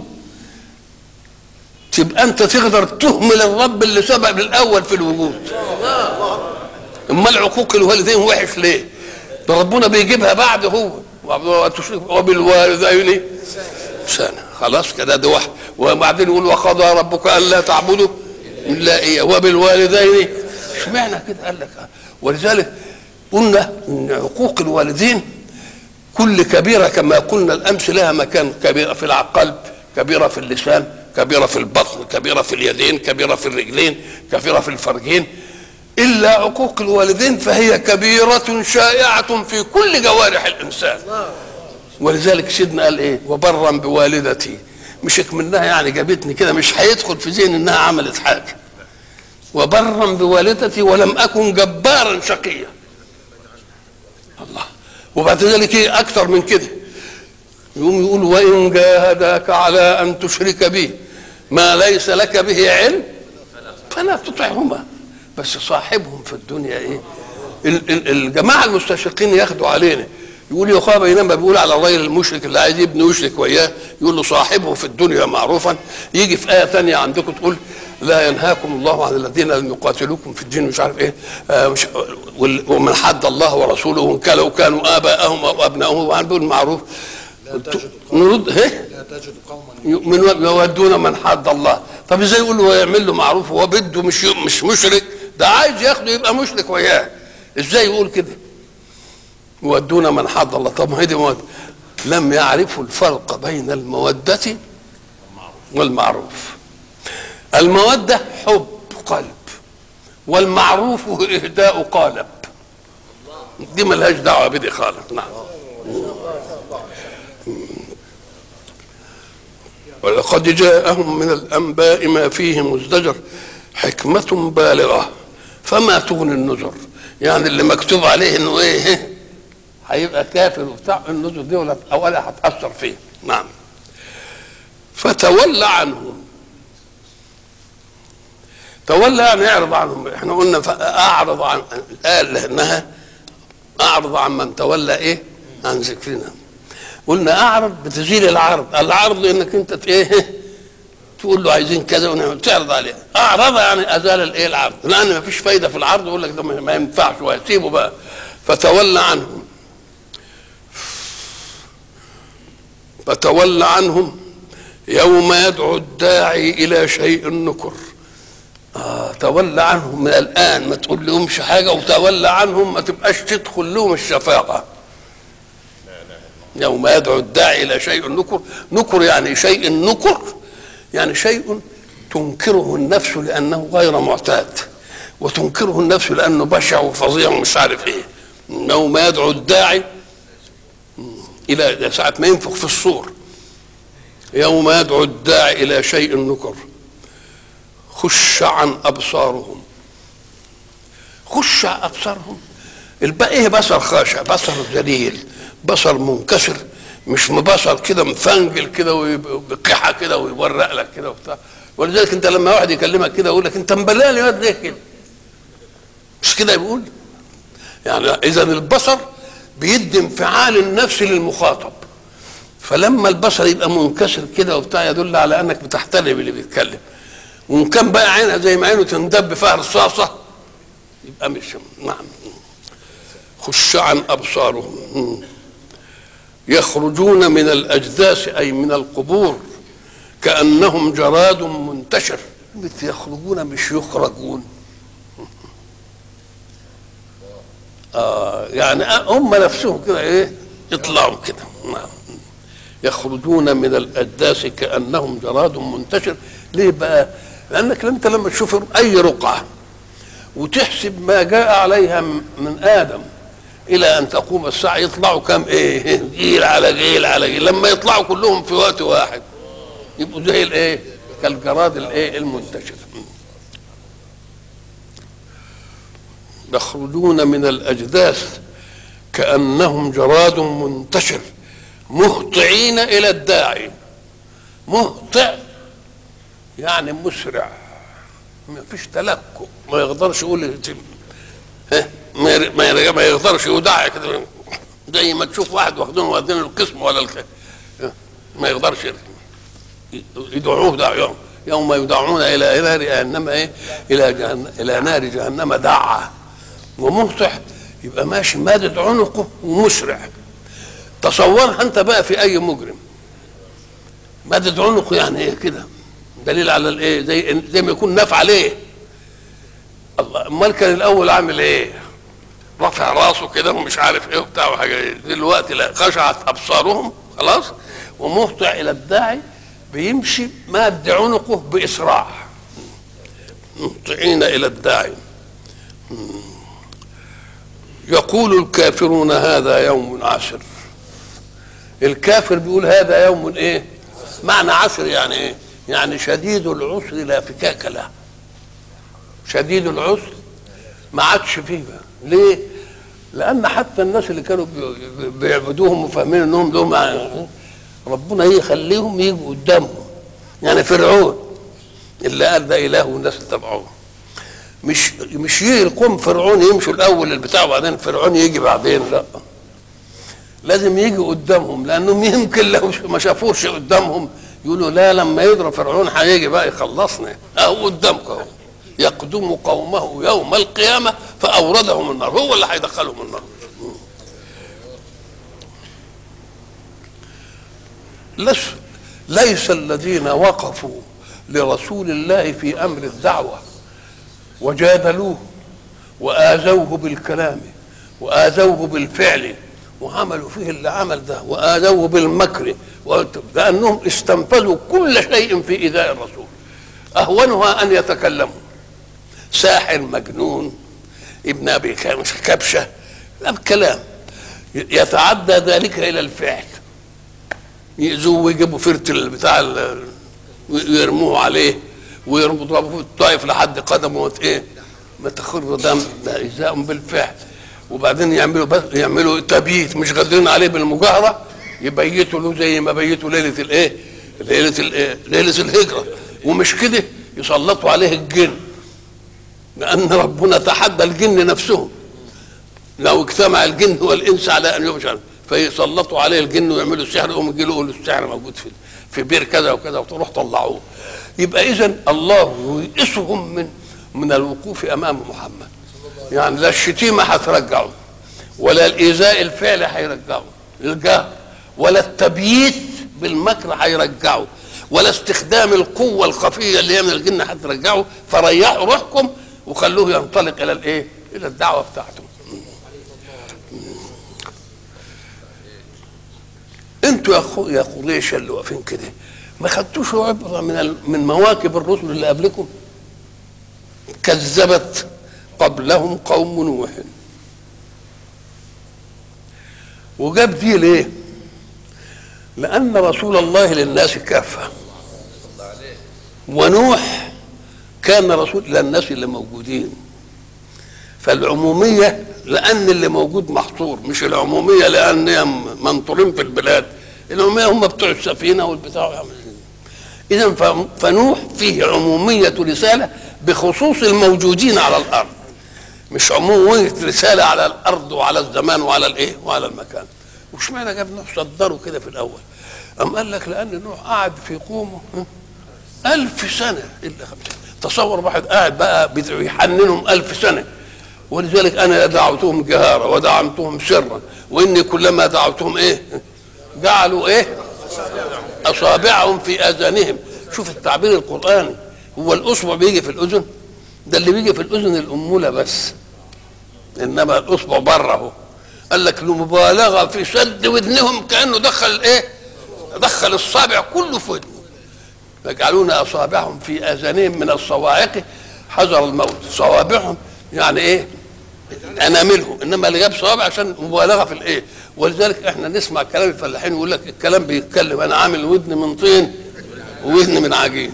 A: تبقى انت تقدر تهمل الرب اللي سبب الاول في الوجود امال عقوق الوالدين وحش ليه ده ربنا بيجيبها بعد هو وبالوالدين سنة خلاص كده ده واحد وبعدين يقول وقضى ربك الا تعبدوا الا اياه وبالوالدين اشمعنى كده قال لك ولذلك قلنا ان عقوق الوالدين كل كبيرة كما قلنا الأمس لها مكان كبيرة في القلب كبيرة في اللسان كبيرة في البطن كبيرة في اليدين كبيرة في الرجلين كبيرة في الفرجين إلا عقوق الوالدين فهي كبيرة شائعة في كل جوارح الإنسان ولذلك سيدنا قال إيه وبرا بوالدتي مش منها يعني جابتني كده مش هيدخل في ذهن انها عملت حاجه وبرا بوالدتي ولم اكن جبارا شقيا الله وبعد ذلك ايه اكثر من كده يقوم يقول وان جاهداك على ان تشرك بي ما ليس لك به علم فلا تطعهما بس صاحبهم في الدنيا ايه الجماعه المستشرقين ياخدوا علينا يقول يا اخويا بينما بيقول على الراجل المشرك اللي عايز يبني يشرك وياه يقول له صاحبه في الدنيا معروفا يجي في ايه ثانيه عندكم تقول لا ينهاكم الله عن الذين لم يقاتلوكم في الدين مش عارف ايه آه مش ومن حد الله ورسوله وان كانوا كانوا اباءهم او ابنائهم وعن بالمعروف نرد ايه
B: لا تجد قوما
A: من يودون من حد الله طب ازاي يقول له يعمل له معروف هو بده مش مش مشرك ده عايز ياخده يبقى مشرك وياه ازاي يقول كده يودون من حد الله طب ما هي دي مودة لم يعرفوا الفرق بين المودة والمعروف المودة حب قلب والمعروف هو إهداء قالب دي ملهاش دعوة بدي خالص نعم ولقد جاءهم من الأنباء ما فيه مزدجر حكمة بالغة فما تغني النذر يعني اللي مكتوب عليه انه ايه هيبقى كافر وبتاع النذر دي ولا ولا هتأثر فيه نعم فتولى عنهم تولى يعني اعرض عنهم احنا قلنا اعرض عن قال لانها اعرض عن من تولى ايه عن ذكرنا قلنا اعرض بتزيل العرض العرض انك انت ايه تقول له عايزين كذا ونعمل تعرض عليه اعرض يعني ازال الايه العرض لان ما فيش فايده في العرض يقول لك ده ما ينفعش وهسيبه بقى فتولى عنهم فتولى عنهم يوم يدعو الداعي الى شيء نكر آه تولى عنهم من الان ما تقول لهمش حاجه وتولى عنهم ما تبقاش تدخل لهم الشفاقه يوم يدعو الداعي الى شيء نكر نكر يعني شيء نكر يعني شيء تنكره النفس لانه غير معتاد وتنكره النفس لانه بشع وفظيع ومش عارف ايه يوم يدعو الداعي الى ساعه ما ينفخ في الصور يوم يدعو الداعي الى شيء نكر خش عن ابصارهم خش عن ابصارهم الباقي ايه بصر خاشع بصر ذليل بصر منكسر مش بصر كده مفنجل كده وبقحة كده ويورق لك كده وبتاع ولذلك انت لما واحد يكلمك كده يقول لك انت مبلال يا ليه كده مش كده يقول يعني اذا البصر بيدي انفعال النفس للمخاطب فلما البصر يبقى منكسر كده وبتاع يدل على انك بتحترم اللي بيتكلم وان كان بقى عينها زي ما عينه تندب فيها رصاصه يبقى مش نعم خش عن ابصارهم يخرجون من الاجداث اي من القبور كانهم جراد منتشر يخرجون مش يخرجون آه يعني هم نفسهم كده ايه يطلعوا كده نعم يخرجون من الاجداث كانهم جراد منتشر ليه بقى لانك انت لما تشوف اي رقعه وتحسب ما جاء عليها من ادم الى ان تقوم الساعه يطلعوا كام ايه جيل على جيل على جيل لما يطلعوا كلهم في وقت واحد يبقوا زي الايه كالجراد الايه المنتشر يخرجون من الاجداث كانهم جراد منتشر مهطعين الى الداعي مهطع يعني مسرع ما فيش تلكؤ ما يقدرش يقول ها ما ير- ما ير- ما يقدرش يودع كده زي ما تشوف واحد واخدينه واخدين القسم ولا الك... ما يقدرش يدعوه دع يوم يوم يدعون الى نار جهنم ايه الى جهنم الى نار جهنم دعا ومهطع يبقى ماشي مادد عنقه ومسرع تصورها انت بقى في اي مجرم مادد عنقه يعني ايه كده دليل على الايه زي زي ما يكون ناف عليه الله امال كان الاول عامل ايه رافع راسه كده ومش عارف ايه وبتاع وحاجه إيه. دلوقتي لا خشعت ابصارهم خلاص ومهطع الى الداعي بيمشي ماد عنقه باسراع مهطعين الى الداعي يقول الكافرون هذا يوم عسر الكافر بيقول هذا يوم ايه معنى عسر يعني ايه يعني شديد العسر لا فكاك له شديد العسر ما عادش فيه بقى ليه لان حتى الناس اللي كانوا بي- بيعبدوهم وفاهمين انهم دول مع- ربنا يخليهم يجوا قدامهم يعني فرعون اللي قال ده اله والناس اتبعوه مش مش يجي القوم فرعون يمشوا الاول البتاع وبعدين فرعون يجي بعدين لا لازم يجي قدامهم لانهم يمكن لو ما شافوش قدامهم يقولوا لا لما يضرب فرعون هيجي بقى يخلصنا اهو قدامكم اهو يقدم قومه يوم القيامه فاوردهم النار هو اللي هيدخلهم النار لس ليس الذين وقفوا لرسول الله في امر الدعوه وجادلوه واذوه بالكلام واذوه بالفعل وعملوا فيه اللي عمل ده واذوه بالمكر لانهم استنفذوا كل شيء في ايذاء الرسول اهونها ان يتكلموا ساحر مجنون ابن ابي كبشه لا كلام يتعدى ذلك الى الفعل يأذوه ويجيبوا فرت بتاع ال- ويرموه عليه ويرموا يضربوا في الطائف لحد قدمه وت- ايه ما تخر دم ده ايذاء بالفعل وبعدين يعملوا بس يعملوا تبييت مش قادرين عليه بالمجاهره يبيتوا له زي ما بيتوا ليله الايه؟ ليله الايه؟ ليله الهجره ومش كده يسلطوا عليه الجن لان ربنا تحدى الجن نفسهم لو اجتمع الجن والانس على ان يبشر فيسلطوا عليه الجن ويعملوا السحر يقوم يجي له يقول السحر موجود في في بير كذا وكذا وتروح طلعوه يبقى اذا الله يئسهم من من الوقوف امام محمد يعني لا الشتيمه هترجعه ولا الايذاء الفعلي هيرجعه الجهل ولا التبييت بالمكر هيرجعه ولا استخدام القوه الخفيه اللي هي من الجن هترجعه فريحوا روحكم وخلوه ينطلق الى الايه؟ الى الدعوه بتاعته. انتوا يا خو يا قريش اللي واقفين كده ما خدتوش عبره من ال- من مواكب الرسل اللي قبلكم؟ كذبت قبلهم قوم نوح وجاب دي ليه؟ لأن رسول الله للناس كافة ونوح كان رسول للناس اللي موجودين فالعمومية لأن اللي موجود محصور مش العمومية لأن منطورين في البلاد العمومية هم بتوع السفينة والبتاع إذا ف- فنوح فيه عمومية رسالة بخصوص الموجودين على الأرض مش عمومية رسالة على الأرض وعلى الزمان وعلى الإيه وعلى المكان وش معنى جاب نوح صدره كده في الأول أم قال لك لأن نوح قعد في قومه ها، ألف سنة إلا خمسين تصور واحد قاعد بقى بيدعو يحننهم ألف سنة ولذلك أنا دعوتهم جهارا ودعمتهم سرا وإني كلما دعوتهم إيه جعلوا إيه أصابعهم في آذانهم شوف التعبير القرآني هو الأصبع بيجي في الأذن ده اللي بيجي في الأذن الأمولة بس إنما الأصبع بره أهو قال لك لمبالغة في سد ودنهم كأنه دخل إيه دخل الصابع كله في ودنه يجعلون اصابعهم في اذانهم من الصواعق حذر الموت صوابعهم يعني ايه اناملهم انما اللي جاب صواب عشان مبالغه في الايه ولذلك احنا نسمع كلام الفلاحين يقول لك الكلام بيتكلم انا عامل ودن من طين وودن من عجين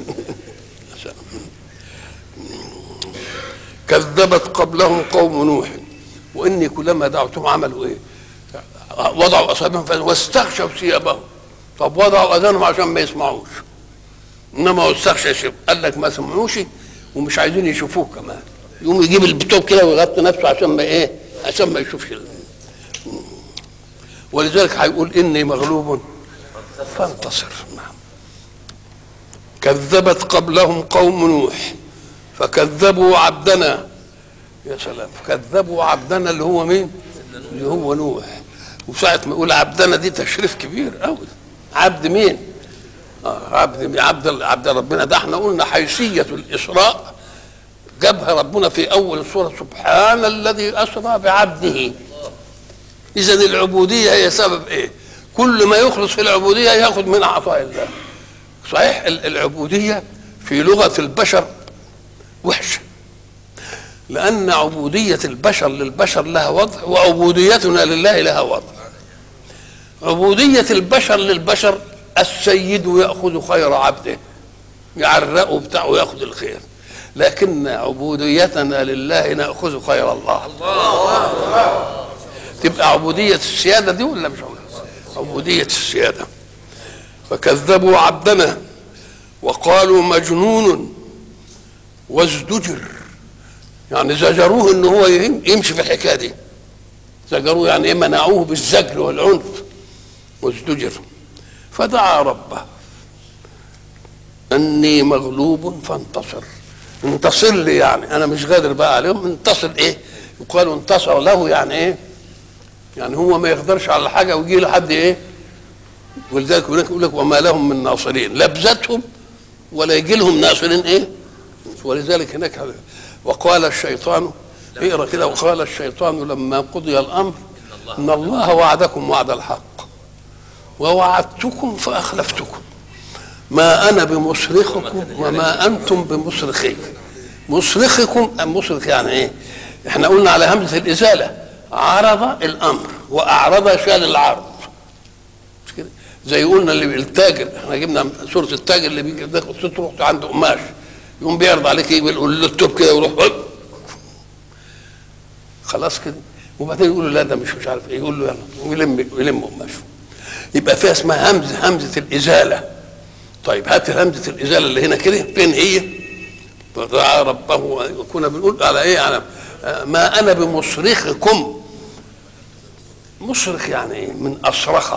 A: كذبت قبلهم قوم نوح واني كلما دعوتهم عملوا ايه وضعوا اصابعهم في واستغشوا ثيابهم طب وضعوا اذانهم عشان ما يسمعوش انما واستغشى ثيابهم قال لك ما سمعوش ومش عايزين يشوفوه كمان يقوم يجيب البتوب كده ويغطي نفسه عشان ما ايه عشان ما يشوفش ال- ولذلك هيقول اني مغلوب فانتصر نعم كذبت قبلهم قوم نوح فكذبوا عبدنا يا سلام كذبوا عبدنا اللي هو مين اللي هو نوح وساعة ما يقول عبدنا دي تشريف كبير قوي عبد مين آه عبد مين؟ عبد عبد ربنا ده احنا قلنا حيثية الإسراء جابها ربنا في أول السورة سبحان الذي أسرى بعبده إذا العبودية هي سبب إيه؟ كل ما يخلص في العبودية ياخذ من عطاء الله صحيح ال- العبودية في لغة البشر وحشة لأن عبودية البشر للبشر لها وضع وعبوديتنا لله لها وضع عبودية البشر للبشر السيد يأخذ خير عبده يعرقه بتاعه ويأخذ الخير لكن عبوديتنا لله نأخذ خير الله تبقى عبودية السيادة دي ولا مش عبودية السيادة فكذبوا عبدنا وقالوا مجنون وازدجر يعني زجروه ان هو يم- يمشي في الحكايه دي زجروه يعني ايه منعوه بالزجر والعنف وازدجر فدعا ربه اني مغلوب فانتصر انتصر لي يعني انا مش قادر بقى عليهم انتصر ايه يقال انتصر له يعني ايه يعني هو ما يقدرش على حاجه ويجي له حد ايه ولذلك هناك يقول لك وما لهم من ناصرين لا بذاتهم ولا يجي لهم ناصرين ايه ولذلك هناك هذا. وقال الشيطان اقرا كده وقال الشيطان لما قضي الامر ان الله وعدكم وعد الحق ووعدتكم فاخلفتكم ما انا بمصرخكم وما انتم بمصرخي مصرخكم أم مصرخ يعني ايه احنا قلنا على همزه الازاله عرض الامر واعرض شال العرض مش كده زي قلنا اللي التاجر احنا جبنا سوره التاجر اللي بيجي ده تروح عنده قماش يقوم بيعرض عليك ايه يقول له التوب كده ويروح هوب. خلاص كده وبعدين يقول له لا ده مش مش عارف ايه يقول له يلا ويلم يلم قماشه يبقى فيها اسمها همزه همزه الازاله طيب هات همزه الازاله اللي هنا كده فين هي؟ فدعا ربه كنا بنقول على ايه على آه، ما انا بمصرخكم مصرخ يعني ايه من اصرخ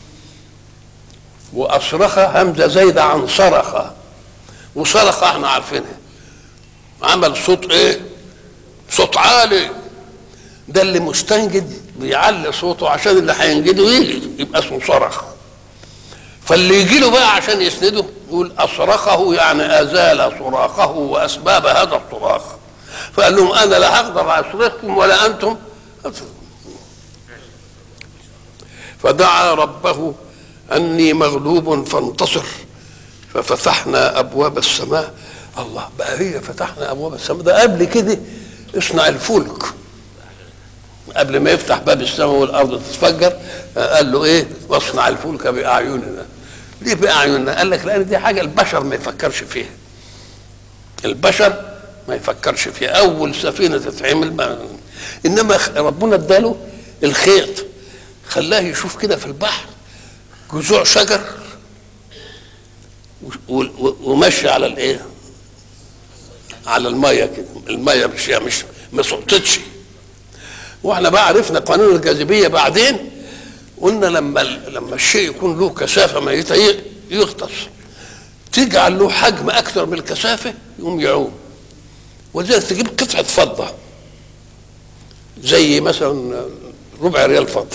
A: واصرخ همزه زايده عن صرخ وصرخ احنا عارفينها عمل صوت ايه صوت عالي ده اللي مستنجد بيعلي صوته عشان اللي هينجده يجي يبقى اسمه صرخ فاللي يجي له بقى عشان يسنده يقول اصرخه يعني ازال صراخه واسباب هذا الصراخ فقال لهم انا لا هقدر اصرخكم ولا انتم فدعا ربه اني مغلوب فانتصر ففتحنا ابواب السماء الله بقى هي فتحنا ابواب السماء ده قبل كده اصنع الفلك قبل ما يفتح باب السماء والارض تتفجر آه، قال له ايه واصنع الفلك باعيننا ليه باعيننا قال لك لان دي حاجه البشر ما يفكرش فيها البشر ما يفكرش فيها اول سفينه تتعمل ما انما خ- ربنا اداله الخيط خلاه يشوف كده في البحر جذوع شجر و- و- ومشي على الايه على الميه كده الميه مش مش ما سقطتش واحنا بقى عرفنا قانون الجاذبيه بعدين قلنا لما لما الشيء يكون له كثافه ميته ي- يغطس تجعل له حجم اكثر من الكثافه يقوم يعوم ولذلك تجيب قطعه فضه زي مثلا ربع ريال فضه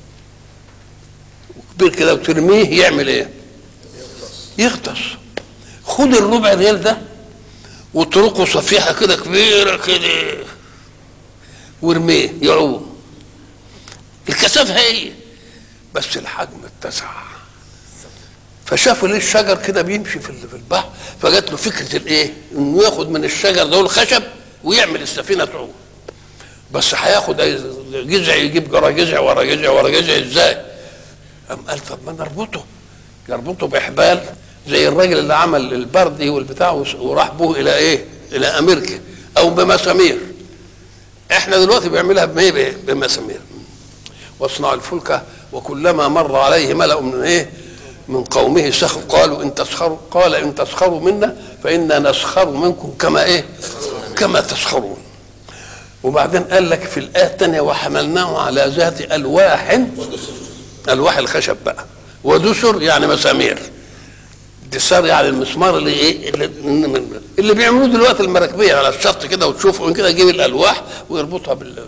A: كبير كده وترميه يعمل ايه؟ يغطس خد الربع ريال ده واتركه صفيحه كده كبيره كده وارميه يعوم الكثافه هي بس الحجم اتسع فشافوا ليه الشجر كده بيمشي في ال- في البحر فجات له فكره الايه؟ انه ياخد من الشجر ده الخشب ويعمل السفينه تعوم بس هياخد أي جذع يجيب ورا جذع ورا جذع ورا جذع ازاي؟ قام قال طب ما نربطه يربطه باحبال زي الراجل اللي عمل البردي والبتاع وراح به الى ايه؟ الى امريكا او بمسامير احنا دلوقتي بيعملها بايه؟ بمسامير واصنع الفلك وكلما مر عليه ملأ من ايه؟ من قومه سخروا قالوا ان تسخروا قال ان تسخروا منا فانا نسخر منكم كما ايه؟ كما تسخرون وبعدين قال لك في الآية الثانية وحملناه على ذات ألواح ألواح الخشب بقى ودسر يعني مسامير دسار يعني المسمار اللي ايه اللي, اللي بيعملوه دلوقتي المراكبيه على الشط كده وتشوفوا كده يجيب الالواح ويربطها بال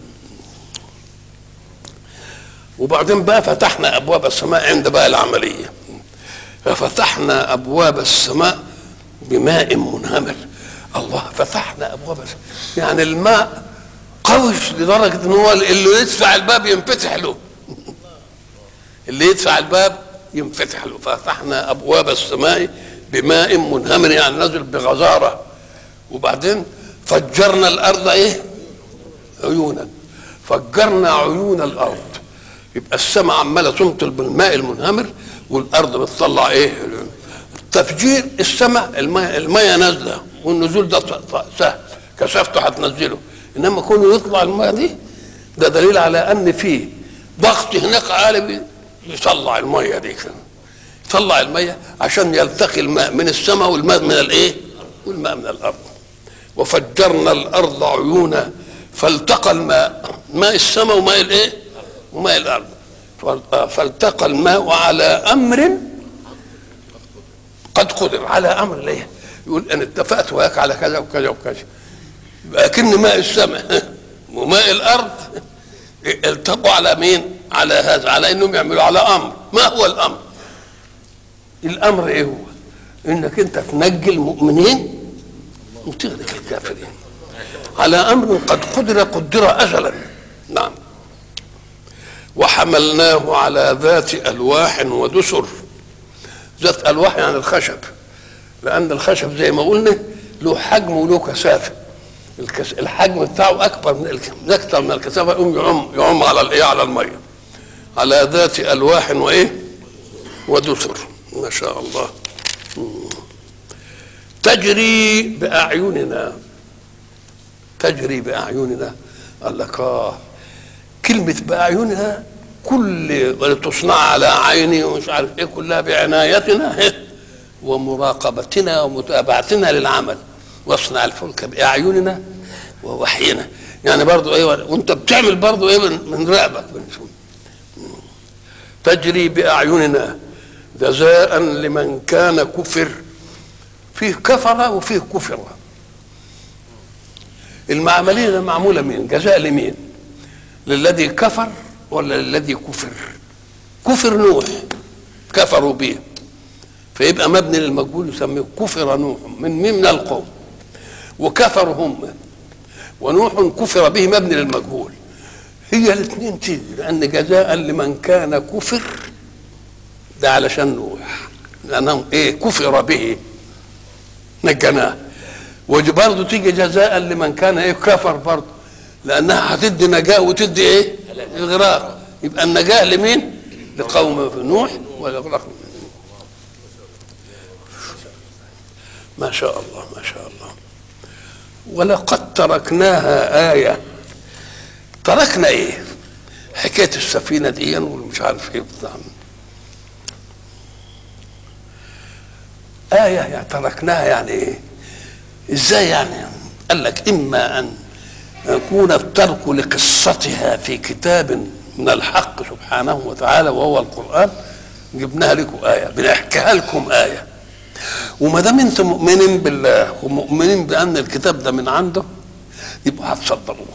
A: وبعدين بقى فتحنا ابواب السماء عند بقى العمليه ففتحنا ابواب السماء بماء منهمر الله فتحنا ابواب السماء يعني الماء قوي لدرجه ان هو اللي يدفع الباب ينفتح له اللي يدفع الباب ينفتح له فتحنا ابواب السماء بماء منهمر يعني نزل بغزاره وبعدين فجرنا الارض ايه عيونا فجرنا عيون الارض يبقى السماء عماله تمطل بالماء المنهمر والارض بتطلع ايه تفجير السماء الماء الماء نازله والنزول ده سهل كثافته هتنزله انما كونه يطلع الماء دي ده دليل على ان في ضغط هناك عالي يطلع الميه دي يطلع الميه عشان يلتقي الماء من السماء والماء من الايه؟ والماء من الارض وفجرنا الارض عيونا فالتقى الماء ماء السماء وماء الايه؟ وماء الارض فالتقى الماء على امر قد قدر على امر ليه؟ يقول انا اتفقت وياك على كذا وكذا وكذا لكن ماء السماء وماء الارض التقوا على مين؟ على هذا على انهم يعملوا على امر ما هو الامر؟ الامر ايه هو؟ انك انت تنجي المؤمنين وتغرق الكافرين على امر قد قدر قدر ازلا نعم وحملناه على ذات الواح ودسر ذات الواح يعني الخشب لان الخشب زي ما قلنا له حجم وله كثافه الكس... الحجم بتاعه اكبر من الك... اكثر من الكثافه يقوم يعم يعم على الايه على الميه على ذات الواح وايه ودسر ما شاء الله تجري باعيننا تجري باعيننا قال لك اه كلمه باعيننا كل تصنع على عيني ومش عارف ايه كلها بعنايتنا ومراقبتنا ومتابعتنا للعمل واصنع الفلك باعيننا ووحينا يعني برضو ايه وانت بتعمل برضو ايه من رقبك تجري باعيننا جزاء لمن كان كفر فيه كفر وفيه كفر المعملية معمولة مين جزاء لمين للذي كفر ولا للذي كفر كفر نوح كفروا به فيبقى مبني للمجهول يسميه كفر نوح من مين من القوم وكفروا هم ونوح كفر به مبني للمجهول هي الاثنين تيجي لان جزاء لمن كان كفر ده علشان نوح لانهم ايه كفر به نجناه وبرضه تيجي جزاء لمن كان ايه كفر برضه لانها هتدي نجاه وتدي ايه اغراق يبقى النجاه لمين لقوم نوح والاغراق ما شاء الله ما شاء الله ولقد تركناها آية تركنا ايه حكاية السفينة دي ومش عارف ايه بتاع آية يعني تركناها يعني ايه ازاي يعني قال لك اما ان يكون الترك لقصتها في كتاب من الحق سبحانه وتعالى وهو القرآن جبناها لكم آية بنحكيها لكم آية وما دام انتم مؤمنين بالله ومؤمنين بان الكتاب ده من عنده يبقى هتصدقوه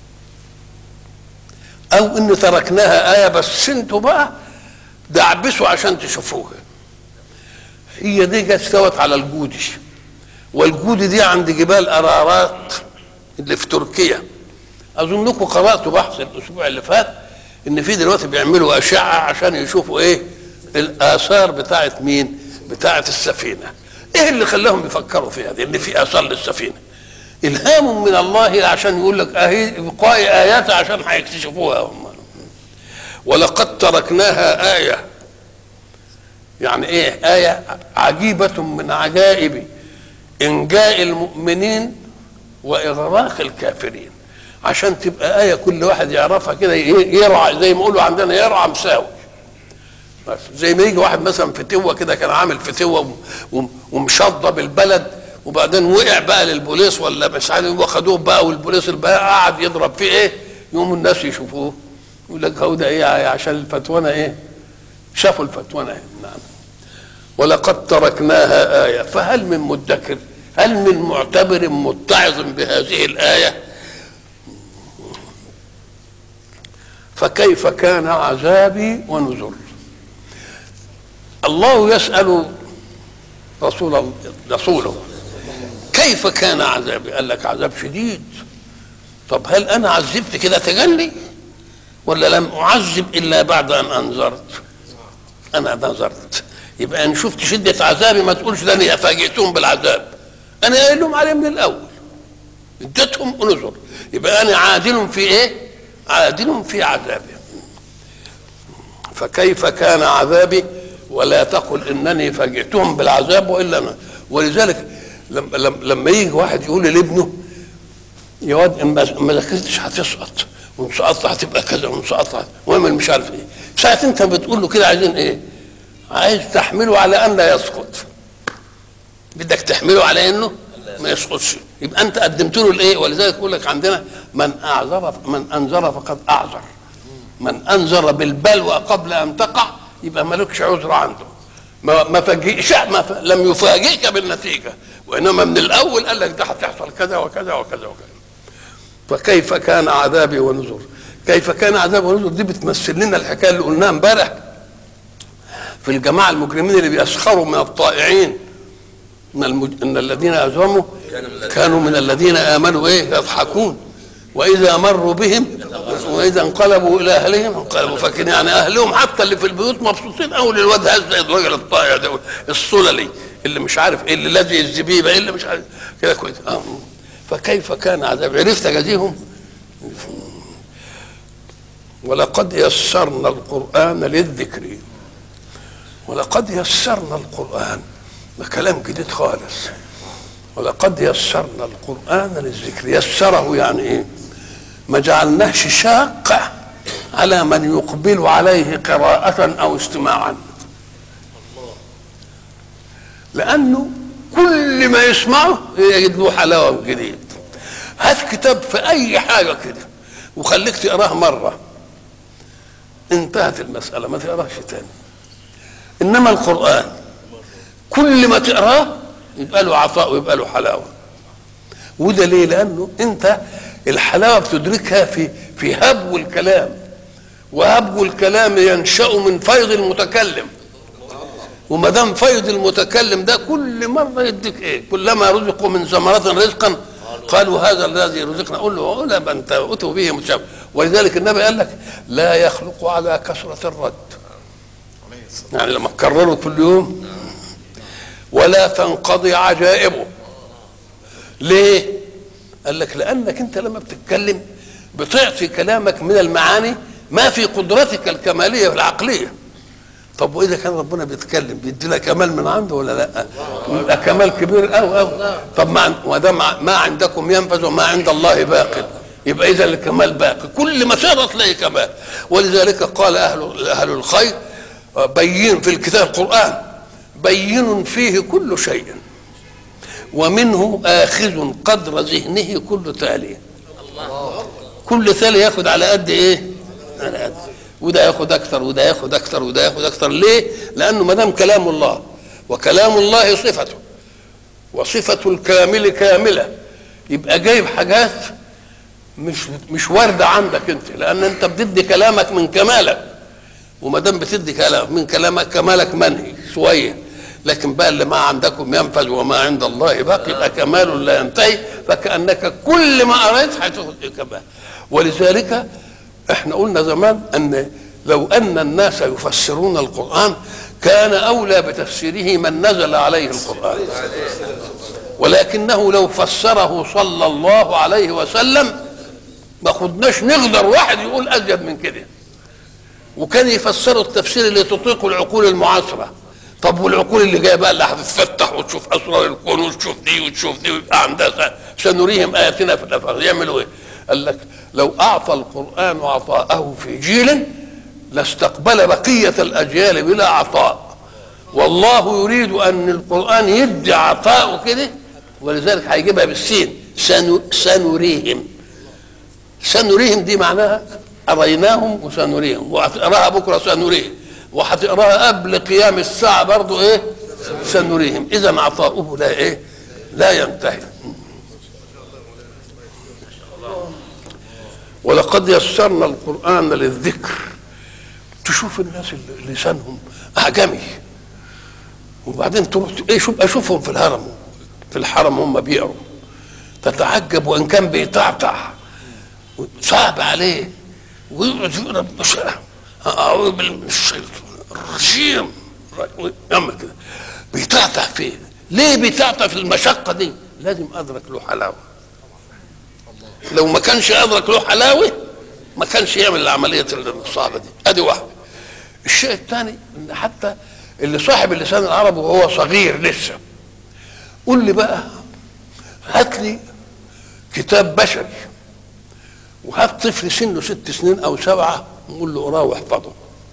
A: او ان تركناها ايه بس انتوا بقى دعبسوا عشان تشوفوها هي دي جت استوت على الجودي والجودي دي عند جبال ارارات اللي في تركيا اظنكم قراتوا بحث الاسبوع اللي فات ان في دلوقتي بيعملوا اشعه عشان يشوفوا ايه الاثار بتاعت مين بتاعت السفينه ايه اللي خلاهم يفكروا فيها دي ان في اثار للسفينه الهام من الله عشان يقول لك اهي ابقاء ايات عشان هيكتشفوها هم ولقد تركناها ايه يعني ايه ايه عجيبه من عجائب انجاء المؤمنين واغراق الكافرين عشان تبقى ايه كل واحد يعرفها كده يرعى زي ما يقولوا عندنا يرعى مساوي بس زي ما يجي واحد مثلا فتوه كده كان عامل فتوه ومشضب البلد وبعدين وقع بقى للبوليس ولا مش عارف واخدوه بقى والبوليس بقى قعد يضرب فيه ايه يوم الناس يشوفوه يقول لك هو ده ايه عشان الفتوانه ايه شافوا الفتوانه ايه نعم ولقد تركناها آية فهل من مدكر هل من معتبر متعظ بهذه الآية فكيف كان عذابي ونذر الله يسأل رسول رسوله كيف كان عذابي قال لك عذاب شديد طب هل انا عذبت كده تجلي ولا لم اعذب الا بعد ان انذرت انا نذرت يبقى ان شفت شده عذابي ما تقولش ده انا فاجئتهم بالعذاب انا قايل لهم عليه من الاول اديتهم نذر يبقى انا عادل في ايه عادل في عذابي فكيف كان عذابي ولا تقل انني فاجئتهم بالعذاب والا أنا. ولذلك لما لما يجي واحد يقول لابنه يا واد ما ذاكرتش هتسقط وان سقطت هتبقى كذا وان سقطت واعمل مش عارف ايه ساعة انت بتقول له كده عايزين ايه؟ عايز تحمله على ان لا يسقط بدك تحمله على انه ما يسقطش يبقى انت قدمت له الايه ولذلك يقول لك عندنا من اعذر من انذر فقد اعذر من انذر بالبلوى قبل ان تقع يبقى مالكش عذر عنده ما ما فاجئش ما ف... لم يفاجئك بالنتيجه وانما من الاول قال لك ده هتحصل كذا وكذا وكذا وكذا فكيف كان عذابي ونذر كيف كان عذابي ونذر دي بتمثل لنا الحكايه اللي قلناها امبارح في الجماعه المجرمين اللي بيسخروا من الطائعين ان المج... ان الذين اجرموا كانوا من الذين امنوا ايه يضحكون واذا مروا بهم واذا انقلبوا الى اهلهم انقلبوا فاكرين يعني اهلهم حتى اللي في البيوت مبسوطين قوي للواد هذا الراجل الطائع ده السللي اللي مش عارف ايه اللي لازق الزبيبه اللي مش عارف كده كويس آه. فكيف كان عذاب عرفت اجازيهم ولقد يسرنا القران للذكر ولقد يسرنا القران ده كلام جديد خالص ولقد يسرنا القران للذكر يسره يعني ايه ما جعلناهش شاق على من يقبل عليه قراءة أو استماعا لأنه كل ما يسمعه يجد له حلاوة جديد هات كتاب في أي حاجة كده وخليك تقراه مرة انتهت المسألة ما تقراش تاني إنما القرآن كل ما تقراه يبقى له عطاء ويبقى له حلاوة وده ليه؟ لأنه أنت الحلاوه بتدركها في في هبو الكلام وهبو الكلام ينشا من فيض المتكلم وما دام فيض المتكلم ده كل مره يديك ايه كلما رزقوا من ثمرات رزقا قالوا هذا الذي رزقنا قول له قول ما انت اتوا به متشابه ولذلك النبي قال لك لا يخلق على كثره الرد يعني لما تكرره كل يوم ولا تنقضي عجائبه ليه قال لك لانك انت لما بتتكلم بتعطي كلامك من المعاني ما في قدرتك الكماليه العقليه طب واذا كان ربنا بيتكلم بيدي لك كمال من عنده ولا لا؟ يبقى كمال كبير قوي قوي طب ما وده ما عندكم ينفذ وما عند الله باق يبقى اذا الكمال باقي كل ما تقرا تلاقي كمال ولذلك قال اهل اهل الخير بين في الكتاب القران بين فيه كل شيء ومنه آخذ قدر ذهنه كل تالي كل تالي ياخد على قد ايه على قد وده ياخد اكثر وده ياخد اكثر وده ياخد اكثر ليه لانه ما دام كلام الله وكلام الله صفته وصفة الكامل كاملة يبقى جايب حاجات مش مش واردة عندك انت لان انت بتدي كلامك من كمالك وما دام بتدي كلام من كلامك كمالك منهي شويه لكن بقى اللي ما عندكم ينفذ وما عند الله باقي يبقى كمال لا ينتهي فكانك كل ما قريت هتاخد كمال ولذلك احنا قلنا زمان ان لو ان الناس يفسرون القران كان اولى بتفسيره من نزل عليه القران ولكنه لو فسره صلى الله عليه وسلم ما خدناش نقدر واحد يقول ازيد من كده وكان يفسروا التفسير اللي تطيقه العقول المعاصره طب والعقول اللي جايه بقى اللي هتتفتح وتشوف اسرار الكون وتشوف دي وتشوف دي ويبقى عندها سنريهم اياتنا في الافاق يعملوا ايه؟ قال لك لو اعطى القران عطاءه في جيل لاستقبل بقيه الاجيال بلا عطاء والله يريد ان القران يدي عطاءه كده ولذلك هيجيبها بالسين سن سنريهم سنريهم دي معناها أريناهم وسنريهم وهتقراها بكرة سنريهم وهتقراها قبل قيام الساعة برضو إيه سنريهم إذا عطاؤه لا إيه لا ينتهي ولقد يسرنا القرآن للذكر تشوف الناس اللي لسانهم أعجمي وبعدين تروح ايه شوف اشوفهم في الهرم في الحرم هم بيقروا تتعجب وان كان بيطعطع صعب عليه ويقعد يقرا مش اعوذ بالله من الشيطان الرجيم يعمل كده بيطعطع فين؟ ليه بيطعطع في المشقه دي؟ لازم ادرك له حلاوه لو ما كانش ادرك له حلاوه ما كانش يعمل العمليه الصعبه دي ادي واحده الشيء الثاني ان حتى اللي صاحب اللسان العربي وهو صغير لسه قول لي بقى هات لي كتاب بشري وهات طفل سنه ست سنين او سبعه نقول له اقراه واحفظه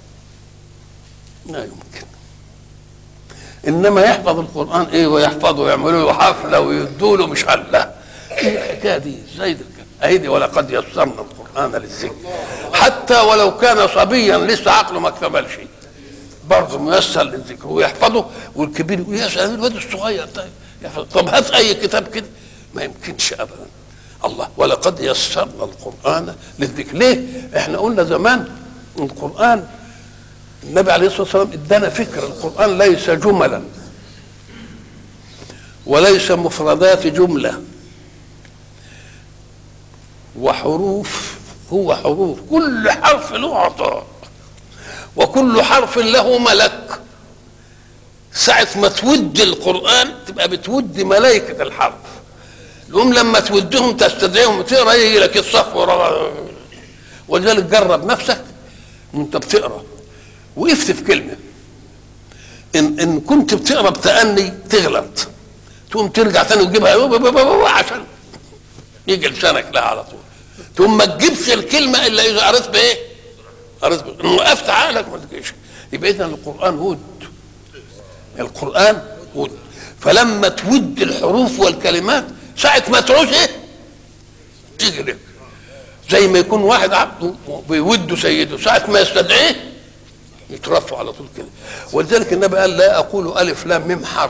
A: لا يمكن انما يحفظ القران ايه ويحفظه ويعملوا له حفله ويدوا له مش الله ايه الحكايه دي ازاي ده اهدي ولقد يسرنا القران للذكر حتى ولو كان صبيا لسه عقله ما اكتملش برضه ميسر للذكر ويحفظه والكبير يقول يا سلام الواد الصغير طيب يحفظ طب هات اي كتاب كده ما يمكنش ابدا الله ولقد يسرنا القران للذكر ليه احنا قلنا زمان القران النبي عليه الصلاه والسلام ادانا فكر القران ليس جملا وليس مفردات جمله وحروف هو حروف كل حرف له عطاء وكل حرف له ملك ساعة ما تود القرآن تبقى بتود ملائكة الحرف الأم لما تودهم تستدعيهم تقرا يجي لك الصف ورا ولذلك جرب نفسك وانت بتقرا وقفت في كلمة إن إن كنت بتقرا بتأني تغلط تقوم ترجع تاني وتجيبها عشان يجي لسانك لها على طول تقوم ما تجيبش الكلمة إلا إذا قريت بإيه؟ قريت بإيه؟ وقفت عقلك ما تجيش يبقى إذا القرآن ود القرآن ود فلما تود الحروف والكلمات ساعة ما تعوز ايه؟ تيجي لك زي ما يكون واحد عبده بيود سيده ساعة ما يستدعيه يترفع على طول كده ولذلك النبي قال لا أقول ألف لام ميم حرف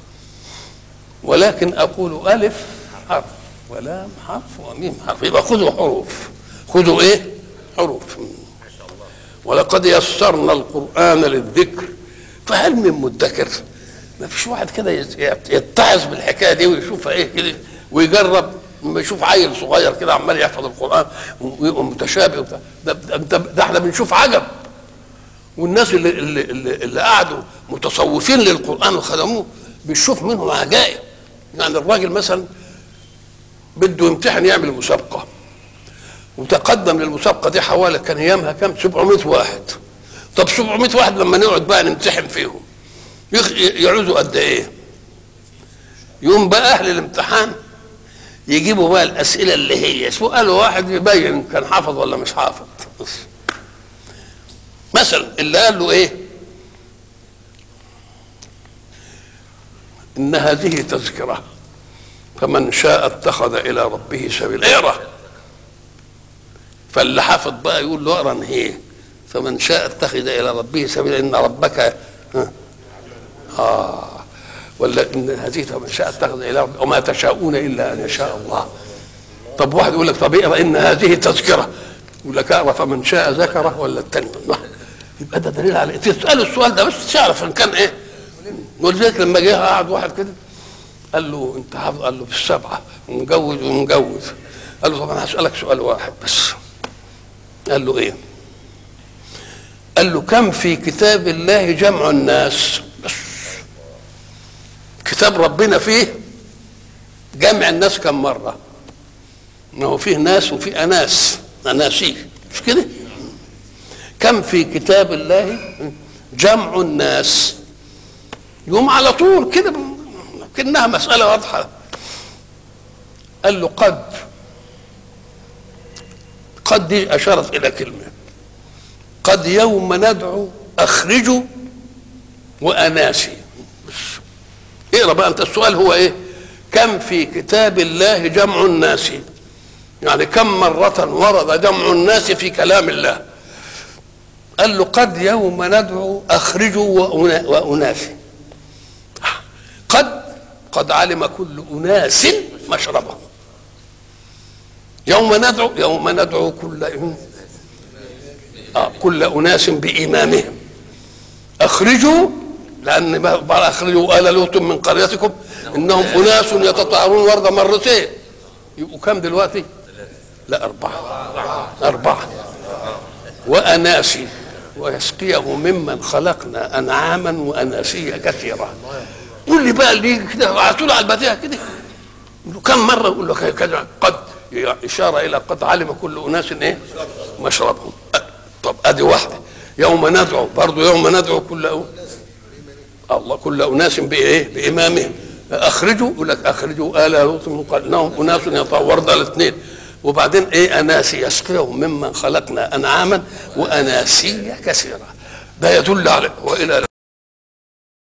A: ولكن أقول ألف حرف ولام حرف وميم حرف يبقى خذوا حروف خذوا ايه؟ حروف ولقد يسرنا القرآن للذكر فهل من مدكر؟ ما فيش واحد كده يتعظ بالحكايه دي ويشوفها ايه كده ويجرب لما يشوف عيل صغير كده عمال يحفظ القران ويبقى متشابه وبتاع ده, ده, ده, ده احنا بنشوف عجب والناس اللي اللي, اللي, اللي قعدوا متصوفين للقران وخدموه بنشوف منهم عجائب يعني الراجل مثلا بده يمتحن يعمل مسابقه وتقدم للمسابقه دي حوالي كان ايامها كام 700 واحد طب 700 واحد لما نقعد بقى نمتحن فيهم يعوزوا قد ايه يوم بقى اهل الامتحان يجيبوا بقى الاسئله اللي هي سؤال واحد يبين كان حافظ ولا مش حافظ مثلا اللي قال له ايه ان هذه تذكره فمن شاء اتخذ الى ربه سبيلا اقرا فاللي حافظ بقى يقول له اقرا هي فمن شاء اتخذ الى ربه سبيلا ان ربك ها آه ولا إن هذه من شاء اتخذ إلى رب وما تشاءون إلا أن يشاء الله طب واحد يقول لك طب اقرا إن هذه تذكرة يقول لك اقرا فمن شاء ذكره ولا الثاني يبقى ده دليل على تسأله السؤال ده بس تعرف إن كان إيه ولذلك لما جه قعد واحد كده قال له أنت حافظ قال له في السبعة ومجوز ومجوز قال له طب أنا هسألك سؤال واحد بس قال له إيه قال له كم في كتاب الله جمع الناس بس كتاب ربنا فيه جمع الناس كم مره ما هو فيه ناس وفيه اناس اناسي مش كده كم في كتاب الله جمع الناس يوم على طول كده كانها مساله واضحه قال له قد قد دي اشارت الى كلمه قد يوم ندعو اخرجوا واناسي اقرا بقى انت السؤال هو ايه كم في كتاب الله جمع الناس يعني كم مرة ورد جمع الناس في كلام الله قال له قد يوم ندعو أخرجوا وأنا- وأناسي قد قد علم كل أناس مشربهم يوم ندعو يوم ندعو كل آه كل أناس بإمامهم أخرجوا لأن ما- ما أخرجوا آل لوط من قريتكم إنهم أناس يتطهرون ورد مرتين يبقوا كم دلوقتي؟ لا أربعة أربعة وأناسي ويسقيه ممن خلقنا أنعاما وأناسيا كثيرة قول لي بقى اللي يجي كده على طول على البديهة كده يقول له كم مرة يقول له كذا قد إشارة إلى قد علم كل أناس إيه مشربهم أ- طب أدي واحدة يوم ندعو برضه يوم ندعو كل أو الله كل أناس بإيه بإمامهم أخرجوا يقول لك أخرجوا آل لوط من قبل إنهم أناس يتطور ده الاثنين وبعدين إيه أناسي يسقيهم ممن خلقنا أنعاما وأناسيا كثيرة ده يدل على وإلى